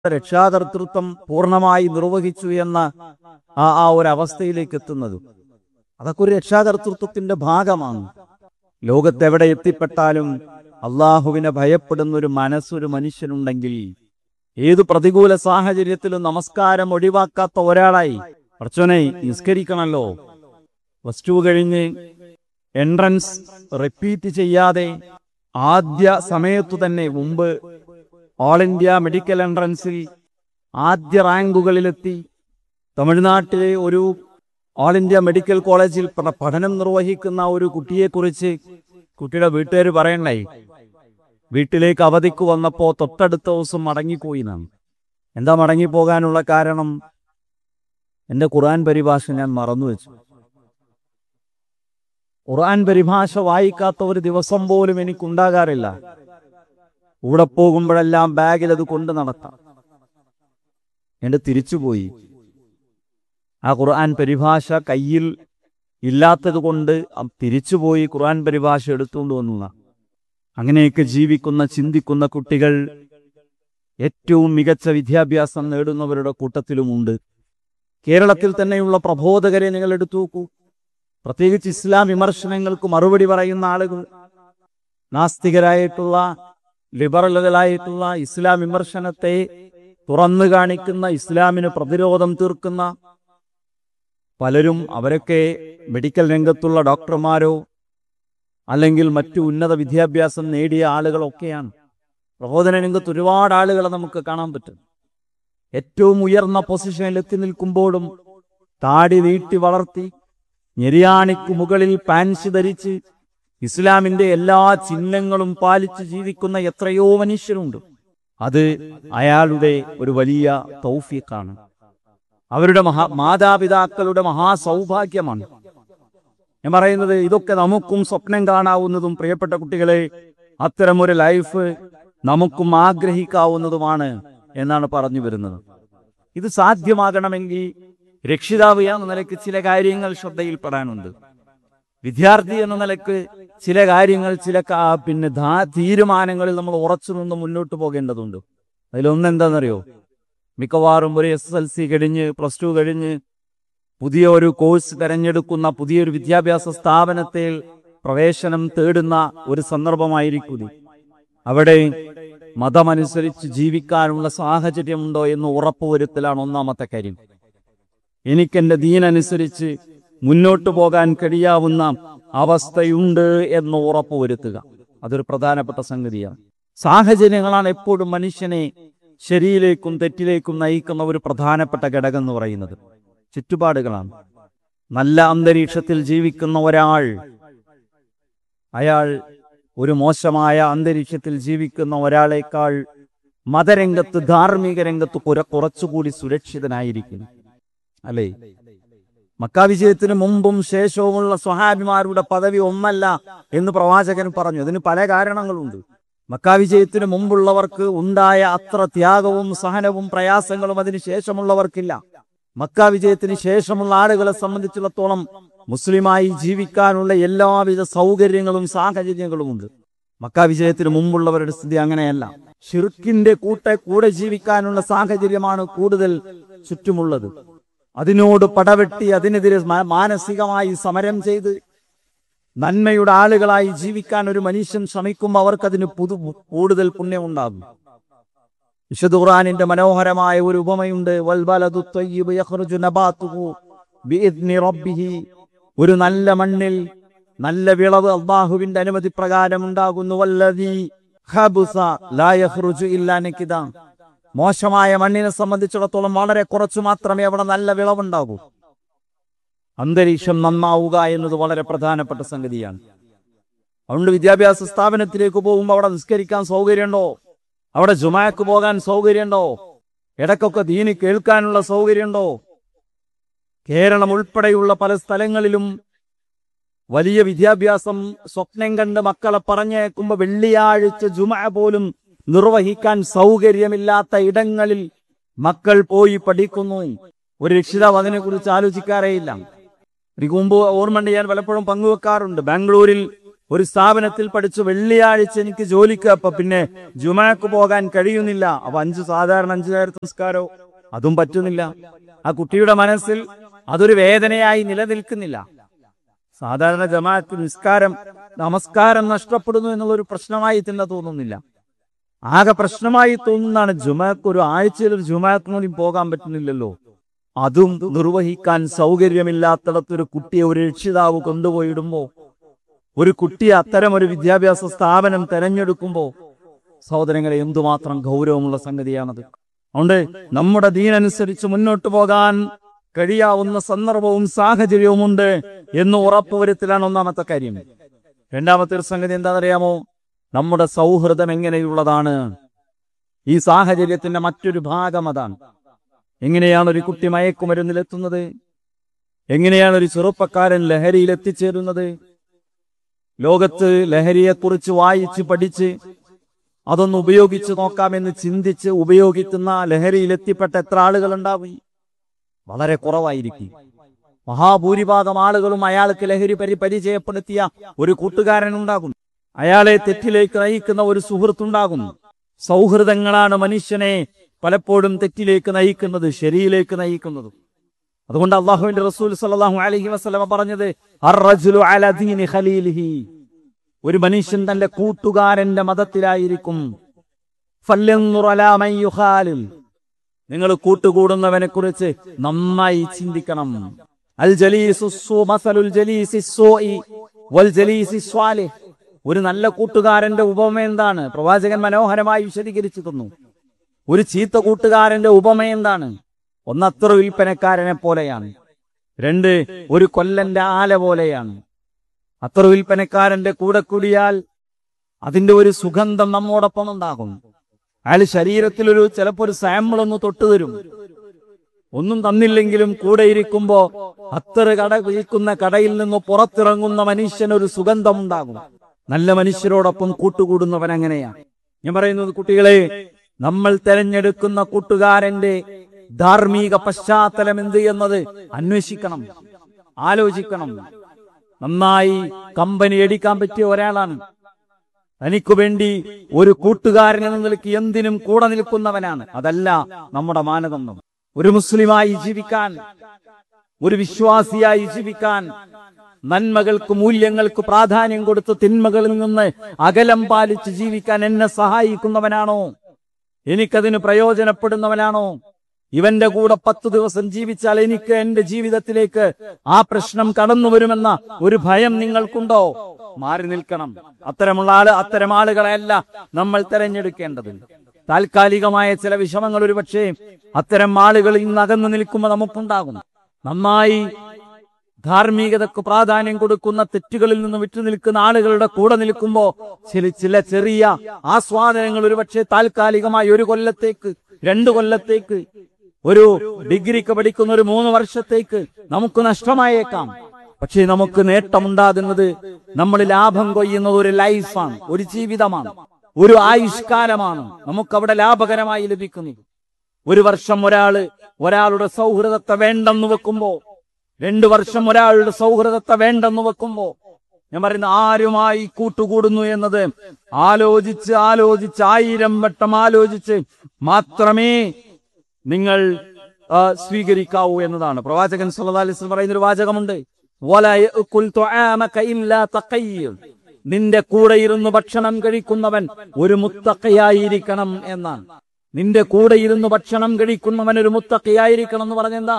രക്ഷാകർതൃത്വം പൂർണ്ണമായി നിർവഹിച്ചു എന്ന ആ ആ ഒരു അവസ്ഥയിലേക്ക് എത്തുന്നത് അതൊക്കെ ഒരു രക്ഷാകർതൃത്വത്തിന്റെ ഭാഗമാണ് ലോകത്തെവിടെ എത്തിപ്പെട്ടാലും അള്ളാഹുവിനെ ഭയപ്പെടുന്ന ഒരു മനസ്സൊരു മനുഷ്യനുണ്ടെങ്കിൽ ഏതു പ്രതികൂല സാഹചര്യത്തിലും നമസ്കാരം ഒഴിവാക്കാത്ത ഒരാളായി കുറച്ചോനെ നിസ്കരിക്കണമല്ലോ പ്ലസ് ടു കഴിഞ്ഞ് എൻട്രൻസ് റിപ്പീറ്റ് ചെയ്യാതെ ആദ്യ സമയത്തു തന്നെ മുമ്പ് ഓൾ ഇന്ത്യ മെഡിക്കൽ എൻട്രൻസിൽ ആദ്യ റാങ്കുകളിലെത്തി തമിഴ്നാട്ടിലെ ഒരു ഓൾ ഇന്ത്യ മെഡിക്കൽ കോളേജിൽ പ്ര- പഠനം നിർവഹിക്കുന്ന ഒരു കുട്ടിയെക്കുറിച്ച് കുട്ടിയുടെ വീട്ടുകാർ പറയണ്ടായി വീട്ടിലേക്ക് അവധിക്ക് വന്നപ്പോ തൊട്ടടുത്ത ദിവസം മടങ്ങിപ്പോയി നാം എന്താ മടങ്ങിപ്പോകാനുള്ള കാരണം എന്റെ ഖുർആൻ പരിഭാഷ ഞാൻ മറന്നു വെച്ചു ഖുർആൻ പരിഭാഷ വായിക്കാത്ത ഒരു ദിവസം പോലും എനിക്കുണ്ടാകാറില്ല കൂടെ പോകുമ്പോഴെല്ലാം ബാഗിൽ അത് കൊണ്ട് നടത്താം എന്റെ തിരിച്ചുപോയി ആ ഖുർആൻ പരിഭാഷ കയ്യിൽ ഇല്ലാത്തത് കൊണ്ട് തിരിച്ചുപോയി ഖുർആൻ പരിഭാഷ എടുത്തുകൊണ്ട് വന്നതാ അങ്ങനെയൊക്കെ ജീവിക്കുന്ന ചിന്തിക്കുന്ന കുട്ടികൾ ഏറ്റവും മികച്ച വിദ്യാഭ്യാസം നേടുന്നവരുടെ കൂട്ടത്തിലുമുണ്ട് കേരളത്തിൽ തന്നെയുള്ള പ്രബോധകരെ നിങ്ങൾ എടുത്തു നോക്കൂ പ്രത്യേകിച്ച് ഇസ്ലാം വിമർശനങ്ങൾക്ക് മറുപടി പറയുന്ന ആളുകൾ നാസ്തികരായിട്ടുള്ള ലിബറലുകളായിട്ടുള്ള ഇസ്ലാം വിമർശനത്തെ തുറന്നു കാണിക്കുന്ന ഇസ്ലാമിന് പ്രതിരോധം തീർക്കുന്ന പലരും അവരൊക്കെ മെഡിക്കൽ രംഗത്തുള്ള ഡോക്ടർമാരോ അല്ലെങ്കിൽ മറ്റു ഉന്നത വിദ്യാഭ്യാസം നേടിയ ആളുകളൊക്കെയാണ് പ്രബോധന രംഗത്ത് ഒരുപാട് ആളുകളെ നമുക്ക് കാണാൻ പറ്റും ഏറ്റവും ഉയർന്ന പൊസിഷനിൽ എത്തി നിൽക്കുമ്പോഴും താടി നീട്ടി വളർത്തി ഞെരിയാണിക്ക് മുകളിൽ പാൻസ് ധരിച്ച് ഇസ്ലാമിന്റെ എല്ലാ ചിഹ്നങ്ങളും പാലിച്ച് ജീവിക്കുന്ന എത്രയോ മനുഷ്യരുണ്ട് അത് അയാളുടെ ഒരു വലിയ തൗഫീഖാണ് അവരുടെ മഹാ മാതാപിതാക്കളുടെ മഹാസൗഭാഗ്യമാണ് ഞാൻ പറയുന്നത് ഇതൊക്കെ നമുക്കും സ്വപ്നം കാണാവുന്നതും പ്രിയപ്പെട്ട കുട്ടികളെ അത്തരമൊരു ലൈഫ് നമുക്കും ആഗ്രഹിക്കാവുന്നതുമാണ് എന്നാണ് പറഞ്ഞു വരുന്നത് ഇത് സാധ്യമാകണമെങ്കിൽ രക്ഷിതാവ് എന്ന നിലയ്ക്ക് ചില കാര്യങ്ങൾ ശ്രദ്ധയിൽപ്പെടാനുണ്ട് വിദ്യാർത്ഥി എന്ന നിലയ്ക്ക് ചില കാര്യങ്ങൾ ചില കാ- പിന്നെ ധാ- തീരുമാനങ്ങളിൽ നമ്മൾ ഉറച്ചു നിന്ന് മുന്നോട്ട് പോകേണ്ടതുണ്ട് അതിലൊന്നെന്താണെന്നറിയോ മിക്കവാറും ഒരു എസ് എൽ സി കഴിഞ്ഞ് പ്ലസ് ടു കഴിഞ്ഞ് പുതിയ ഒരു കോഴ്സ് തിരഞ്ഞെടുക്കുന്ന പുതിയൊരു വിദ്യാഭ്യാസ സ്ഥാപനത്തിൽ പ്രവേശനം തേടുന്ന ഒരു സന്ദർഭമായിരിക്കും ഇത്. അവിടെ മതമനുസരിച്ച് ജീവിക്കാനുള്ള സാഹചര്യമുണ്ടോ എന്ന് ഉറപ്പുവരുത്തലാണ് ഒന്നാമത്തെ കാര്യം എനിക്കെന്റെ ദീനനുസരിച്ച് മുന്നോട്ട് പോകാൻ കഴിയാവുന്ന അവസ്ഥയുണ്ട് എന്ന് ഉറപ്പുവരുത്തുക അതൊരു പ്രധാനപ്പെട്ട സംഗതിയാണ് സാഹചര്യങ്ങളാണ് എപ്പോഴും മനുഷ്യനെ ശരിയിലേക്കും തെറ്റിലേക്കും നയിക്കുന്ന ഒരു പ്രധാനപ്പെട്ട ഘടകം എന്ന് പറയുന്നത് ചുറ്റുപാടുകളാണ് നല്ല അന്തരീക്ഷത്തിൽ ജീവിക്കുന്ന ഒരാൾ അയാൾ ഒരു മോശമായ അന്തരീക്ഷത്തിൽ ജീവിക്കുന്ന ഒരാളെക്കാൾ മതരംഗത്ത് ധാർമ്മിക രംഗത്ത് കുര കുറച്ചുകൂടി സുരക്ഷിതനായിരിക്കും അല്ലേ മക്ക വിജയത്തിന് മുമ്പും ശേഷവുമുള്ള സ്വഹാബിമാരുടെ പദവി ഒന്നല്ല എന്ന് പ്രവാചകൻ പറഞ്ഞു അതിന് പല കാരണങ്ങളുണ്ട് മക്ക വിജയത്തിന് മുമ്പുള്ളവർക്ക് ഉണ്ടായ അത്ര ത്യാഗവും സഹനവും പ്രയാസങ്ങളും അതിന് ശേഷമുള്ളവർക്കില്ല മക്ക വിജയത്തിന് ശേഷമുള്ള ആളുകളെ സംബന്ധിച്ചിടത്തോളം മുസ്ലിമായി ജീവിക്കാനുള്ള എല്ലാവിധ സൗകര്യങ്ങളും സാഹചര്യങ്ങളുമുണ്ട് മക്ക വിജയത്തിന് മുമ്പുള്ളവരുടെ സ്ഥിതി അങ്ങനെയല്ല ഷിർക്കിന്റെ കൂട്ടെ കൂടെ ജീവിക്കാനുള്ള സാഹചര്യമാണ് കൂടുതൽ ചുറ്റുമുള്ളത് അതിനോട് പടവെട്ടി അതിനെതിരെ മാ- മാനസികമായി സമരം ചെയ്ത് നന്മയുടെ ആളുകളായി ജീവിക്കാൻ ഒരു മനുഷ്യൻ ശ്രമിക്കുമ്പോൾ അവർക്കതിന് പുതു കൂടുതൽ പുണ്യമുണ്ടാകും വിശുദ്ധ ഖുർആനിന്റെ മനോഹരമായ ഒരു ഉപമയുണ്ട് വൽബലദു ത്വയ്യിബു യഖ്റുജു നബാതുഹു ബിഇദ്നി റബ്ബിഹി ഒരു നല്ല മണ്ണിൽ നല്ല വിളവ് അള്ളാഹുവിന്റെ അനുമതി പ്രകാരം ഉണ്ടാകുന്നു വല്ലദീ ഖബുസ ലാ യഖ്റുജു ഇല്ലാ നകിദാ മോശമായ മണ്ണിനെ സംബന്ധിച്ചിടത്തോളം വളരെ കുറച്ചു മാത്രമേ അവിടെ നല്ല വിളവുണ്ടാകൂ അന്തരീക്ഷം നന്നാവുക എന്നത് വളരെ പ്രധാനപ്പെട്ട സംഗതിയാണ് അതുകൊണ്ട് വിദ്യാഭ്യാസ സ്ഥാപനത്തിലേക്ക് പോകുമ്പോൾ അവിടെ നിസ്കരിക്കാൻ സൗകര്യമുണ്ടോ അവിടെ ജുമാക്ക് പോകാൻ സൗകര്യമുണ്ടോ ഇടയ്ക്കൊക്കെ ദീനി കേൾക്കാനുള്ള സൗകര്യമുണ്ടോ കേരളം ഉൾപ്പെടെയുള്ള പല സ്ഥലങ്ങളിലും വലിയ വിദ്യാഭ്യാസം സ്വപ്നം കണ്ട് മക്കളെ പറഞ്ഞേക്കുമ്പോ വെള്ളിയാഴ്ച ജുമ പോലും നിർവഹിക്കാൻ സൗകര്യമില്ലാത്ത ഇടങ്ങളിൽ മക്കൾ പോയി പഠിക്കുന്നു ഒരു രക്ഷിതാവ് അതിനെ കുറിച്ച് ആലോചിക്കാറേയില്ല എനിക്ക് മുമ്പ് ഓർമ്മയുണ്ട് ഞാൻ പലപ്പോഴും പങ്കുവെക്കാറുണ്ട് ബാംഗ്ലൂരിൽ ഒരു സ്ഥാപനത്തിൽ പഠിച്ചു വെള്ളിയാഴ്ച എനിക്ക് ജോലിക്ക് അപ്പൊ പിന്നെ ജുമാക്ക് പോകാൻ കഴിയുന്നില്ല അപ്പൊ അഞ്ച് സാധാരണ അഞ്ചു നേരത്തെ സംസ്കാരോ അതും പറ്റുന്നില്ല ആ കുട്ടിയുടെ മനസ്സിൽ അതൊരു വേദനയായി നിലനിൽക്കുന്നില്ല സാധാരണ ജമാഅത്ത് നിസ്കാരം നമസ്കാരം നഷ്ടപ്പെടുന്നു എന്നുള്ളൊരു പ്രശ്നമായി തന്നെ തോന്നുന്നില്ല ആകെ പ്രശ്നമായി തോന്നുന്നതാണ് ജുമാക്ക് ഒരു ആഴ്ചയിൽ ഒരു ജുമാക്ക് പോലും പോകാൻ പറ്റുന്നില്ലല്ലോ അതും നിർവഹിക്കാൻ സൗകര്യമില്ലാത്തിടത്ത് ഒരു കുട്ടിയെ ഒരു രക്ഷിതാവ് കൊണ്ടുപോയിടുമ്പോ ഒരു കുട്ടിയെ അത്തരം ഒരു വിദ്യാഭ്യാസ സ്ഥാപനം തെരഞ്ഞെടുക്കുമ്പോ സഹോദരങ്ങളെ എന്തുമാത്രം ഗൗരവമുള്ള സംഗതിയാണത് അതുകൊണ്ട് നമ്മുടെ ദീനനുസരിച്ച് മുന്നോട്ട് പോകാൻ കഴിയാവുന്ന സന്ദർഭവും സാഹചര്യവുമുണ്ട് എന്ന് ഉറപ്പുവരുത്തലാണ് ഒന്നാമത്തെ കാര്യം രണ്ടാമത്തെ ഒരു സംഗതി എന്താണെന്നറിയാമോ നമ്മുടെ സൗഹൃദം എങ്ങനെയുള്ളതാണ് ഈ സാഹചര്യത്തിന്റെ മറ്റൊരു ഭാഗം അതാണ് എങ്ങനെയാണ് ഒരു കുട്ടി മയക്കുമരുന്നിലെത്തുന്നത് എങ്ങനെയാണ് ഒരു ചെറുപ്പക്കാരൻ ലഹരിയിൽ എത്തിച്ചേരുന്നത് ലോകത്ത് ലഹരിയെക്കുറിച്ച് വായിച്ച് പഠിച്ച് അതൊന്ന് ഉപയോഗിച്ച് നോക്കാമെന്ന് ചിന്തിച്ച് ഉപയോഗിക്കുന്ന ലഹരിയിൽ എത്തിപ്പെട്ട എത്ര ആളുകൾ ഉണ്ടാവും വളരെ കുറവായിരിക്കും മഹാഭൂരിഭാഗം ആളുകളും അയാൾക്ക് ലഹരി പരി പരിചയപ്പെടുത്തിയ ഒരു കൂട്ടുകാരൻ ഉണ്ടാകും അയാളെ തെറ്റിലേക്ക് നയിക്കുന്ന ഒരു സുഹൃത്തുണ്ടാകും സൗഹൃദങ്ങളാണ് മനുഷ്യനെ പലപ്പോഴും തെറ്റിലേക്ക് നയിക്കുന്നത് ശരിയിലേക്ക് നയിക്കുന്നത് അതുകൊണ്ട് അള്ളാഹുവിന്റെ റസൂൽ സല്ലല്ലാഹു അലൈഹി വസല്ലമ പറഞ്ഞത് അർറജുലു അലാ ദീനി ഖലീലിഹി ഒരു മനുഷ്യൻ തന്റെ കൂട്ടുകാരന്റെ മതത്തിലായിരിക്കും ഫല്യൻദുർ അലാ മൻ യുഖാലിൽ നിങ്ങൾ കൂട്ടുകൂടുന്നവനെ കുറിച്ച് നന്നായി ചിന്തിക്കണം അൽ ജലീസു സൂ മസലുൽ ജലീസി സൂഇ വൽ ജലീസി സ്വാലിഹ് ഒരു നല്ല കൂട്ടുകാരന്റെ ഉപമ എന്താണ് പ്രവാചകൻ മനോഹരമായി വിശദീകരിച്ചു തന്നു ഒരു ചീത്ത കൂട്ടുകാരന്റെ ഉപമ എന്താണ് ഒന്ന് അത്ര വിൽപ്പനക്കാരനെ പോലെയാണ് രണ്ട് ഒരു കൊല്ലന്റെ ആല പോലെയാണ് അത്ര വിൽപ്പനക്കാരന്റെ കൂടെ കൂടിയാൽ അതിന്റെ ഒരു സുഗന്ധം നമ്മോടൊപ്പം ഉണ്ടാകും അയാൾ ശരീരത്തിൽ ഒരു ചിലപ്പോ ഒരു സാമ്പിൾ ഒന്ന് തൊട്ടു തരും ഒന്നും തന്നില്ലെങ്കിലും കൂടെ ഇരിക്കുമ്പോ അത്തർ കട വിൽക്കുന്ന കടയിൽ നിന്ന് പുറത്തിറങ്ങുന്ന മനുഷ്യന് ഒരു സുഗന്ധം ഉണ്ടാകും നല്ല മനുഷ്യരോടൊപ്പം കൂട്ടുകൂടുന്നവൻ അങ്ങനെയാണ് ഞാൻ പറയുന്നത് കുട്ടികളെ നമ്മൾ തെരഞ്ഞെടുക്കുന്ന കൂട്ടുകാരന്റെ ധാർമ്മിക പശ്ചാത്തലം എന്ത് എന്നത് അന്വേഷിക്കണം ആലോചിക്കണം നന്നായി കമ്പനി അടിക്കാൻ പറ്റിയ ഒരാളാണ് തനിക്കു വേണ്ടി ഒരു കൂട്ടുകാരൻ എന്ന നിലയ്ക്ക് എന്തിനും കൂടെ നിൽക്കുന്നവനാണ് അതല്ല നമ്മുടെ മാനദണ്ഡം ഒരു മുസ്ലിമായി ജീവിക്കാൻ ഒരു വിശ്വാസിയായി ജീവിക്കാൻ നന്മകൾക്ക് മൂല്യങ്ങൾക്ക് പ്രാധാന്യം കൊടുത്ത് തിന്മകളിൽ നിന്ന് അകലം പാലിച്ച് ജീവിക്കാൻ എന്നെ സഹായിക്കുന്നവനാണോ എനിക്കതിന് പ്രയോജനപ്പെടുന്നവനാണോ ഇവന്റെ കൂടെ പത്തു ദിവസം ജീവിച്ചാൽ എനിക്ക് എന്റെ ജീവിതത്തിലേക്ക് ആ പ്രശ്നം കടന്നു വരുമെന്ന ഒരു ഭയം നിങ്ങൾക്കുണ്ടോ മാറി നിൽക്കണം അത്തരമുള്ള ആള് അത്തരം ആളുകളെയല്ല നമ്മൾ തെരഞ്ഞെടുക്കേണ്ടതുണ്ട് താൽക്കാലികമായ ചില വിഷമങ്ങൾ ഒരുപക്ഷെ അത്തരം ആളുകളിൽ നിന്ന് അകന്നു നിൽക്കുമ്പോൾ നമുക്കുണ്ടാകും നന്നായി ധാർമ്മികതക്ക് പ്രാധാന്യം കൊടുക്കുന്ന തെറ്റുകളിൽ നിന്ന് വിട്ടു നിൽക്കുന്ന ആളുകളുടെ കൂടെ നിൽക്കുമ്പോ ചില ചില ചെറിയ ആസ്വാദനങ്ങൾ ഒരുപക്ഷെ താൽക്കാലികമായി ഒരു കൊല്ലത്തേക്ക് രണ്ടു കൊല്ലത്തേക്ക് ഒരു ഡിഗ്രിക്ക് പഠിക്കുന്ന ഒരു മൂന്ന് വർഷത്തേക്ക് നമുക്ക് നഷ്ടമായേക്കാം പക്ഷേ നമുക്ക് നേട്ടമുണ്ടാകുന്നത് നമ്മൾ ലാഭം കൊയ്യുന്നത് ഒരു ലൈഫാണ് ഒരു ജീവിതമാണ് ഒരു ആയുഷ്കാലമാണ് നമുക്കവിടെ ലാഭകരമായി ലഭിക്കുന്നത് ഒരു വർഷം ഒരാള് ഒരാളുടെ സൗഹൃദത്തെ വേണ്ടെന്ന് വെക്കുമ്പോ രണ്ടു വർഷം ഒരാളുടെ സൗഹൃദത്തെ വേണ്ടെന്ന് വെക്കുമ്പോ ഞാൻ പറയുന്ന ആരുമായി കൂട്ടുകൂടുന്നു എന്നത് ആലോചിച്ച് ആലോചിച്ച് ആയിരം വട്ടം ആലോചിച്ച് മാത്രമേ നിങ്ങൾ ആ, സ്വീകരിക്കാവൂ എന്നതാണ് പ്രവാചകൻ സല്ലല്ലാഹു അലൈഹി വസല്ലം പറയുന്ന ഒരു വാചകമുണ്ട് "വലാ യഅ്കുൽ തുആമക ഇല്ലാ തഖയ്യ്." നിന്റെ കൂടെ ഇരുന്ന് ഭക്ഷണം കഴിക്കുന്നവൻ ഒരു മുത്തക്കയായിരിക്കണം എന്നാണ് നിന്റെ കൂടെ ഇരുന്ന് ഭക്ഷണം കഴിക്കുന്നവൻ ഒരു മുത്തക്കയായിരിക്കണം എന്ന് പറഞ്ഞെന്താ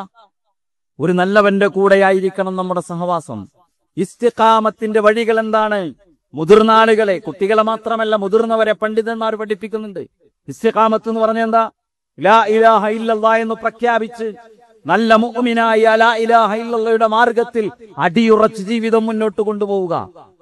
ഒരു നല്ലവന്റെ കൂടെയായിരിക്കണം നമ്മുടെ സഹവാസം ഇസ്തിഖാമത്തിന്റെ വഴികൾ എന്താണ് മുതിർന്ന ആളുകളെ കുട്ടികളെ മാത്രമല്ല മുതിർന്നവരെ പണ്ഡിതന്മാർ പഠിപ്പിക്കുന്നുണ്ട് ഇസ്തിഖാമത്ത് എന്ന് പറഞ്ഞ എന്താ ലാ ഇലാഹ ഇല്ലല്ലാ എന്ന് പ്രഖ്യാപിച്ച് നല്ല മുഅ്മിനായ ലാ ഇലാഹ ഇല്ലല്ലയുടെ മാർഗത്തിൽ അടിയുറച്ച് ജീവിതം മുന്നോട്ട് കൊണ്ടുപോവുക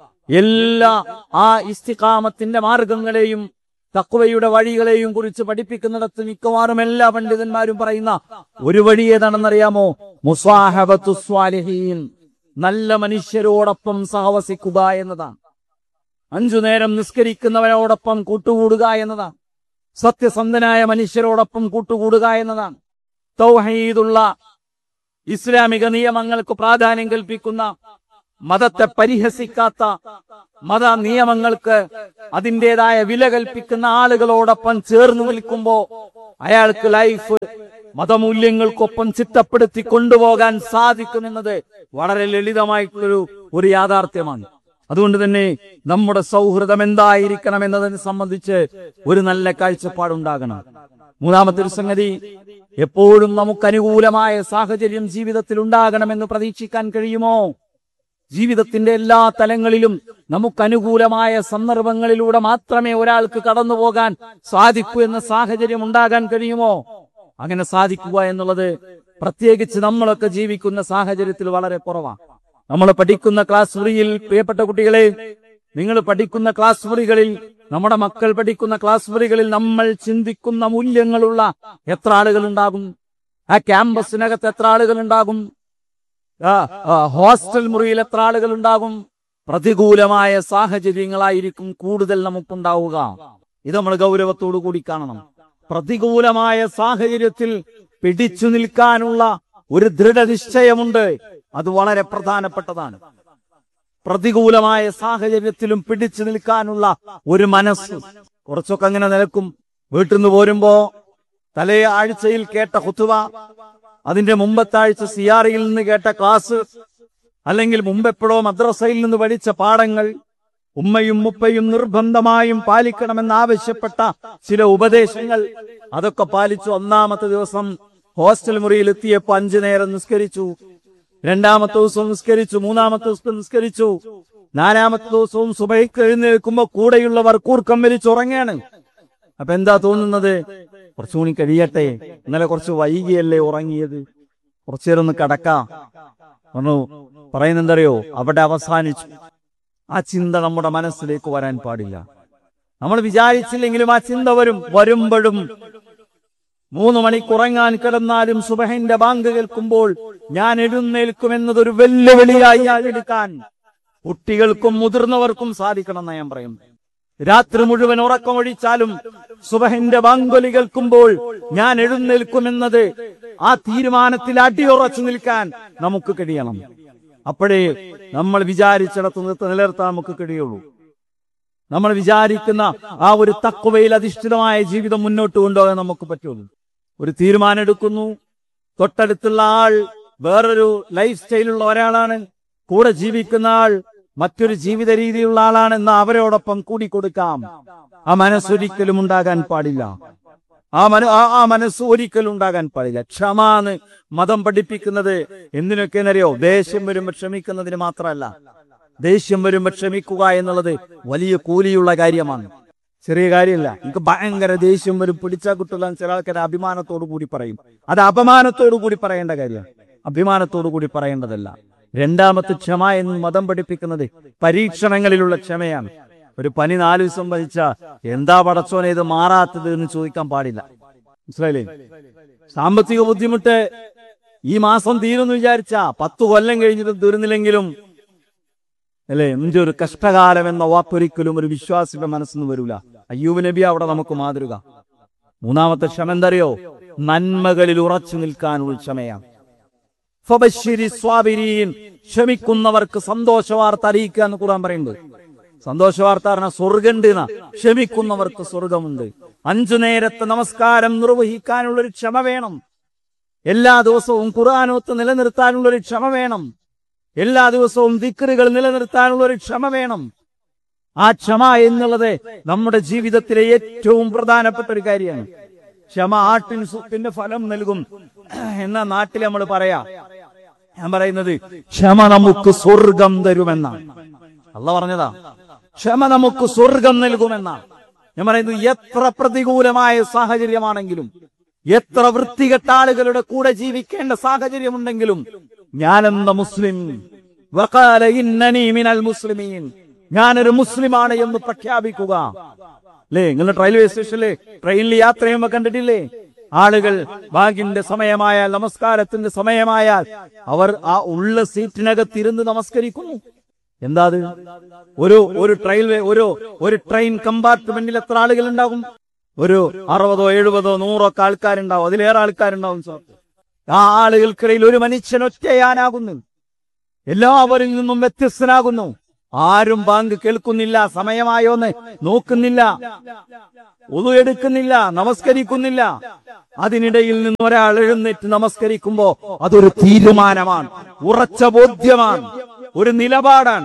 എല്ലാ ആ ഇസ്തിഖാമത്തിന്റെ മാർഗങ്ങളെയും തക്വയുടെ വഴികളെയും കുറിച്ച് പഠിപ്പിക്കുന്നിടത്ത് മിക്കവാറും എല്ലാ പണ്ഡിതന്മാരും പറയുന്ന ഒരു വഴി ഏതാണെന്നറിയാമോ മുസാഹബത്തു സ്വാലിഹീൻ നല്ല മനുഷ്യരോടൊപ്പം സഹവസിക്കുക എന്നതാണ് അഞ്ചു നേരം നിസ്കരിക്കുന്നവരോടൊപ്പം കൂട്ടുകൂടുക എന്നതാണ് സത്യസന്ധനായ മനുഷ്യരോടൊപ്പം കൂട്ടുകൂടുക എന്നതാണ് തൗഹീദുള്ള ഇസ്ലാമിക നിയമങ്ങൾക്ക് പ്രാധാന്യം കൽപ്പിക്കുന്ന മതത്തെ പരിഹസിക്കാത്ത മത നിയമങ്ങൾക്ക് അതിൻ്റെതായ വില കൽപ്പിക്കുന്ന ആളുകളോടൊപ്പം ചേർന്ന് നിൽക്കുമ്പോ അയാൾക്ക് ലൈഫ് മതമൂല്യങ്ങൾക്കൊപ്പം ചിട്ടപ്പെടുത്തി കൊണ്ടുപോകാൻ സാധിക്കുമെന്നത് വളരെ ലളിതമായിട്ടുള്ളൊരു ഒരു യാഥാർത്ഥ്യമാണ് അതുകൊണ്ട് തന്നെ നമ്മുടെ സൗഹൃദം എന്തായിരിക്കണം എന്നതിനെ സംബന്ധിച്ച് ഒരു നല്ല കാഴ്ചപ്പാടുണ്ടാകണം മൂന്നാമത്തെ ഒരു സംഗതി എപ്പോഴും നമുക്ക് അനുകൂലമായ സാഹചര്യം ജീവിതത്തിൽ ഉണ്ടാകണമെന്ന് പ്രതീക്ഷിക്കാൻ കഴിയുമോ ജീവിതത്തിന്റെ എല്ലാ തലങ്ങളിലും നമുക്ക് അനുകൂലമായ സന്ദർഭങ്ങളിലൂടെ മാത്രമേ ഒരാൾക്ക് കടന്നു പോകാൻ സാധിക്കൂ എന്ന സാഹചര്യം ഉണ്ടാകാൻ കഴിയുമോ അങ്ങനെ സാധിക്കുക എന്നുള്ളത് പ്രത്യേകിച്ച് നമ്മളൊക്കെ ജീവിക്കുന്ന സാഹചര്യത്തിൽ വളരെ കുറവാണ് നമ്മൾ പഠിക്കുന്ന ക്ലാസ് മുറിയിൽ പ്രിയപ്പെട്ട കുട്ടികളെ നിങ്ങൾ പഠിക്കുന്ന ക്ലാസ് മുറികളിൽ നമ്മുടെ മക്കൾ പഠിക്കുന്ന ക്ലാസ് മുറികളിൽ നമ്മൾ ചിന്തിക്കുന്ന മൂല്യങ്ങളുള്ള എത്ര ആളുകൾ ഉണ്ടാകും ആ ക്യാമ്പസിനകത്ത് എത്ര ആളുകൾ ഉണ്ടാകും ആ, ആ, ഹോസ്റ്റൽ മുറിയിൽ എത്ര ആളുകൾ ഉണ്ടാകും പ്രതികൂലമായ സാഹചര്യങ്ങളായിരിക്കും കൂടുതൽ നമുക്കുണ്ടാവുക ഇത് നമ്മൾ ഗൗരവത്തോടു കൂടി കാണണം പ്രതികൂലമായ സാഹചര്യത്തിൽ പിടിച്ചു നിൽക്കാനുള്ള ഒരു ദൃഢനിശ്ചയമുണ്ട് അത് വളരെ പ്രധാനപ്പെട്ടതാണ് പ്രതികൂലമായ സാഹചര്യത്തിലും പിടിച്ചു നിൽക്കാനുള്ള ഒരു മനസ്സ് കുറച്ചൊക്കെ അങ്ങനെ നിലക്കും വീട്ടിൽ നിന്ന് പോരുമ്പോ തലേ ആഴ്ചയിൽ കേട്ട ഹുത്തുവ അതിന്റെ മുമ്പത്തെ ആഴ്ച സിയാറിയിൽ നിന്ന് കേട്ട ക്ലാസ് അല്ലെങ്കിൽ മുമ്പെപ്പോഴോ മദ്രസയിൽ നിന്ന് പഠിച്ച പാഠങ്ങൾ ഉമ്മയും മുപ്പയും നിർബന്ധമായും പാലിക്കണമെന്ന് ആവശ്യപ്പെട്ട ചില ഉപദേശങ്ങൾ അതൊക്കെ പാലിച്ചു ഒന്നാമത്തെ ദിവസം ഹോസ്റ്റൽ മുറിയിൽ എത്തിയപ്പോ അഞ്ചു നേരം നിസ്കരിച്ചു രണ്ടാമത്തെ ദിവസവും നിസ്കരിച്ചു മൂന്നാമത്തെ ദിവസം നിസ്കരിച്ചു നാലാമത്തെ ദിവസവും സുബൈക്ക് എഴുന്നേൽക്കുമ്പോ കൂടെയുള്ളവർ കൂർക്കം വലിച്ചുറങ്ങാണ് അപ്പൊ എന്താ തോന്നുന്നത് കുറച്ചുകൂടി കഴിയട്ടെ ഇന്നലെ കുറച്ച് വൈകിയല്ലേ ഉറങ്ങിയത് കുറച്ചേരം ഒന്ന് കടക്കാം പറഞ്ഞു പറയുന്നെന്തറിയോ അവിടെ അവസാനിച്ചു ആ ചിന്ത നമ്മുടെ മനസ്സിലേക്ക് വരാൻ പാടില്ല നമ്മൾ വിചാരിച്ചില്ലെങ്കിലും ആ ചിന്ത വരും വരുമ്പോഴും മൂന്ന് മണിക്കുറങ്ങാൻ കിടന്നാലും സുബഹിന്റെ ബാങ്ക് കേൾക്കുമ്പോൾ ഞാൻ എഴുന്നേൽക്കുമെന്നതൊരു വെല്ലുവിളിയായി ഞാൻ എടുക്കാൻ കുട്ടികൾക്കും മുതിർന്നവർക്കും സാധിക്കണം എന്ന് ഞാൻ പറയും രാത്രി മുഴുവൻ ഉറക്കമൊഴിച്ചാലും സുബഹിന്റെ ബാങ്കൊലി കേൾക്കുമ്പോൾ ഞാൻ എഴുന്നേൽക്കുമെന്നത് ആ തീരുമാനത്തിൽ അടിയുറച്ചു നിൽക്കാൻ നമുക്ക് കഴിയണം അപ്പോഴേ നമ്മൾ വിചാരിച്ചിടത്ത് നിർത്തി നിലനിർത്താൻ നമുക്ക് കഴിയുള്ളൂ നമ്മൾ വിചാരിക്കുന്ന ആ ഒരു തക്കുവയിൽ അധിഷ്ഠിതമായ ജീവിതം മുന്നോട്ട് കൊണ്ടുപോകാൻ നമുക്ക് പറ്റുള്ളൂ ഒരു തീരുമാനം എടുക്കുന്നു തൊട്ടടുത്തുള്ള ആൾ വേറൊരു ലൈഫ് സ്റ്റൈലുള്ള ഒരാളാണ് കൂടെ ജീവിക്കുന്ന ആൾ മറ്റൊരു ജീവിത രീതിയിലുള്ള ആളാണ് എന്ന് അവരോടൊപ്പം കൂടിക്കൊടുക്കാം ആ മനസ്സൊരിക്കലും ഉണ്ടാകാൻ പാടില്ല ആ മന ആ- ആ മനസ്സ് ഒരിക്കലും ഉണ്ടാകാൻ പാടില്ല ക്ഷമാന്ന് മതം പഠിപ്പിക്കുന്നത് എന്തിനൊക്കെയെന്നറിയോ ദേഷ്യം വരുമ്പോൾ ക്ഷമിക്കുന്നതിന് മാത്രമല്ല ദേഷ്യം വരുമ്പോൾ ക്ഷമിക്കുക എന്നുള്ളത് വലിയ കൂലിയുള്ള കാര്യമാണ് ചെറിയ കാര്യമല്ല എനിക്ക് ഭയങ്കര ദേഷ്യം വരും പിടിച്ചാൽ കിട്ടില്ല എന്ന് ചില ആൾക്കാർ അഭിമാനത്തോടു കൂടി പറയും അത് അപമാനത്തോടു കൂടി പറയേണ്ട കാര്യമാണ് അഭിമാനത്തോടു കൂടി പറയേണ്ടതല്ല രണ്ടാമത്തെ ക്ഷമ എന്ന് മതം പഠിപ്പിക്കുന്നത് പരീക്ഷണങ്ങളിലുള്ള ക്ഷമയാണ് ഒരു പനി നാല് ദിവസം ഭരിച്ച എന്താ പടച്ചോനെ ഇത് മാറാത്തത് എന്ന് ചോദിക്കാൻ പാടില്ല മനസ്സിലായില്ലേ സാമ്പത്തിക ബുദ്ധിമുട്ട് ഈ മാസം തീരുമെന്ന് വിചാരിച്ച പത്തു കൊല്ലം കഴിഞ്ഞിട്ടും തീർന്നില്ലെങ്കിലും അല്ലേ എന്റെ ഒരു കഷ്ടകാലം എന്ന വാപ്പൊരിക്കലും ഒരു വിശ്വാസിയുടെ മനസ്സിന്ന് വരൂല അയ്യൂബ് നബി അവിടെ നമുക്ക് മാതൃക മൂന്നാമത്തെ ക്ഷമ എന്തറിയോ നന്മകളിൽ ഉറച്ചു നിൽക്കാനുള്ള ക്ഷമയാണ് ഫബശ്ശിരി സ്വാബിരീൻ ക്ഷമിക്കുന്നവർക്ക് സന്തോഷ വാർത്ത അറിയിക്കുക എന്ന് ഖുർആൻ പറയുന്നുണ്ട് സന്തോഷ വാർത്ത പറഞ്ഞാൽ സ്വർഗമുണ്ട് എന്നാ ക്ഷമിക്കുന്നവർക്ക് സ്വർഗമുണ്ട് അഞ്ചു നേരത്തെ നമസ്കാരം നിർവഹിക്കാനുള്ള ഒരു ക്ഷമ വേണം എല്ലാ ദിവസവും ഖുർആാനൊത്ത് നിലനിർത്താനുള്ള ഒരു ക്ഷമ വേണം എല്ലാ ദിവസവും ദിക്കറുകൾ നിലനിർത്താനുള്ള ഒരു ക്ഷമ വേണം ആ ക്ഷമ എന്നുള്ളത് നമ്മുടെ ജീവിതത്തിലെ ഏറ്റവും പ്രധാനപ്പെട്ട ഒരു കാര്യമാണ് ക്ഷമ ആട്ടിൻ സുഖത്തിന്റെ ഫലം നൽകും എന്ന നാട്ടിൽ നമ്മൾ പറയാ ഞാൻ പറയുന്നത് ക്ഷമ നമുക്ക് സ്വർഗം തരുമെന്നാണ് അല്ല പറഞ്ഞതാ ക്ഷമ നമുക്ക് സ്വർഗം നൽകുമെന്നാണ് ഞാൻ പറയുന്നത് എത്ര പ്രതികൂലമായ സാഹചര്യമാണെങ്കിലും എത്ര വൃത്തികെട്ട ആളുകളുടെ കൂടെ ജീവിക്കേണ്ട സാഹചര്യമുണ്ടെങ്കിലും ഞാനെന്ന മുസ്ലിം വഖാല ഇന്നനി മിനൽ മുസ്ലിമീൻ ഞാനൊരു മുസ്ലിമാണ് എന്ന് പ്രഖ്യാപിക്കുക അല്ലേ നിങ്ങൾ റെയിൽവേ സ്റ്റേഷനിലെ ട്രെയിനിൽ യാത്ര ചെയ്യുമ്പോൾ കണ്ടിട്ടില്ലേ ആളുകൾ ബാങ്കിന്റെ സമയമായാൽ നമസ്കാരത്തിന്റെ സമയമായാൽ അവർ ആ ഉള്ള സീറ്റിനകത്ത് ഇരുന്ന് നമസ്കരിക്കുന്നു എന്താ അത് ഒരു ഒരു ട്രെയിൽവേ ഒരു ഒരു ട്രെയിൻ കമ്പാർട്ട്മെന്റിൽ എത്ര ആളുകൾ ഉണ്ടാകും ഒരു അറുപതോ എഴുപതോ നൂറോ ഒക്കെ ആൾക്കാരുണ്ടാവും അതിലേറെ ആൾക്കാരുണ്ടാവും സാർ ആ ആളുകൾക്കിടയിൽ ഒരു മനുഷ്യൻ ഒറ്റയാനാകുന്നു എല്ലാവരിൽ നിന്നും വ്യത്യസ്തനാകുന്നു ആരും ബാങ്ക് കേൾക്കുന്നില്ല സമയമായോന്ന് നോക്കുന്നില്ല ഒതു എടുക്കുന്നില്ല നമസ്കരിക്കുന്നില്ല അതിനിടയിൽ നിന്ന് ഒരാൾ എഴുന്നേറ്റ് നമസ്കരിക്കുമ്പോ അതൊരു തീരുമാനമാണ് ഉറച്ച ബോധ്യമാണ് ഒരു നിലപാടാണ്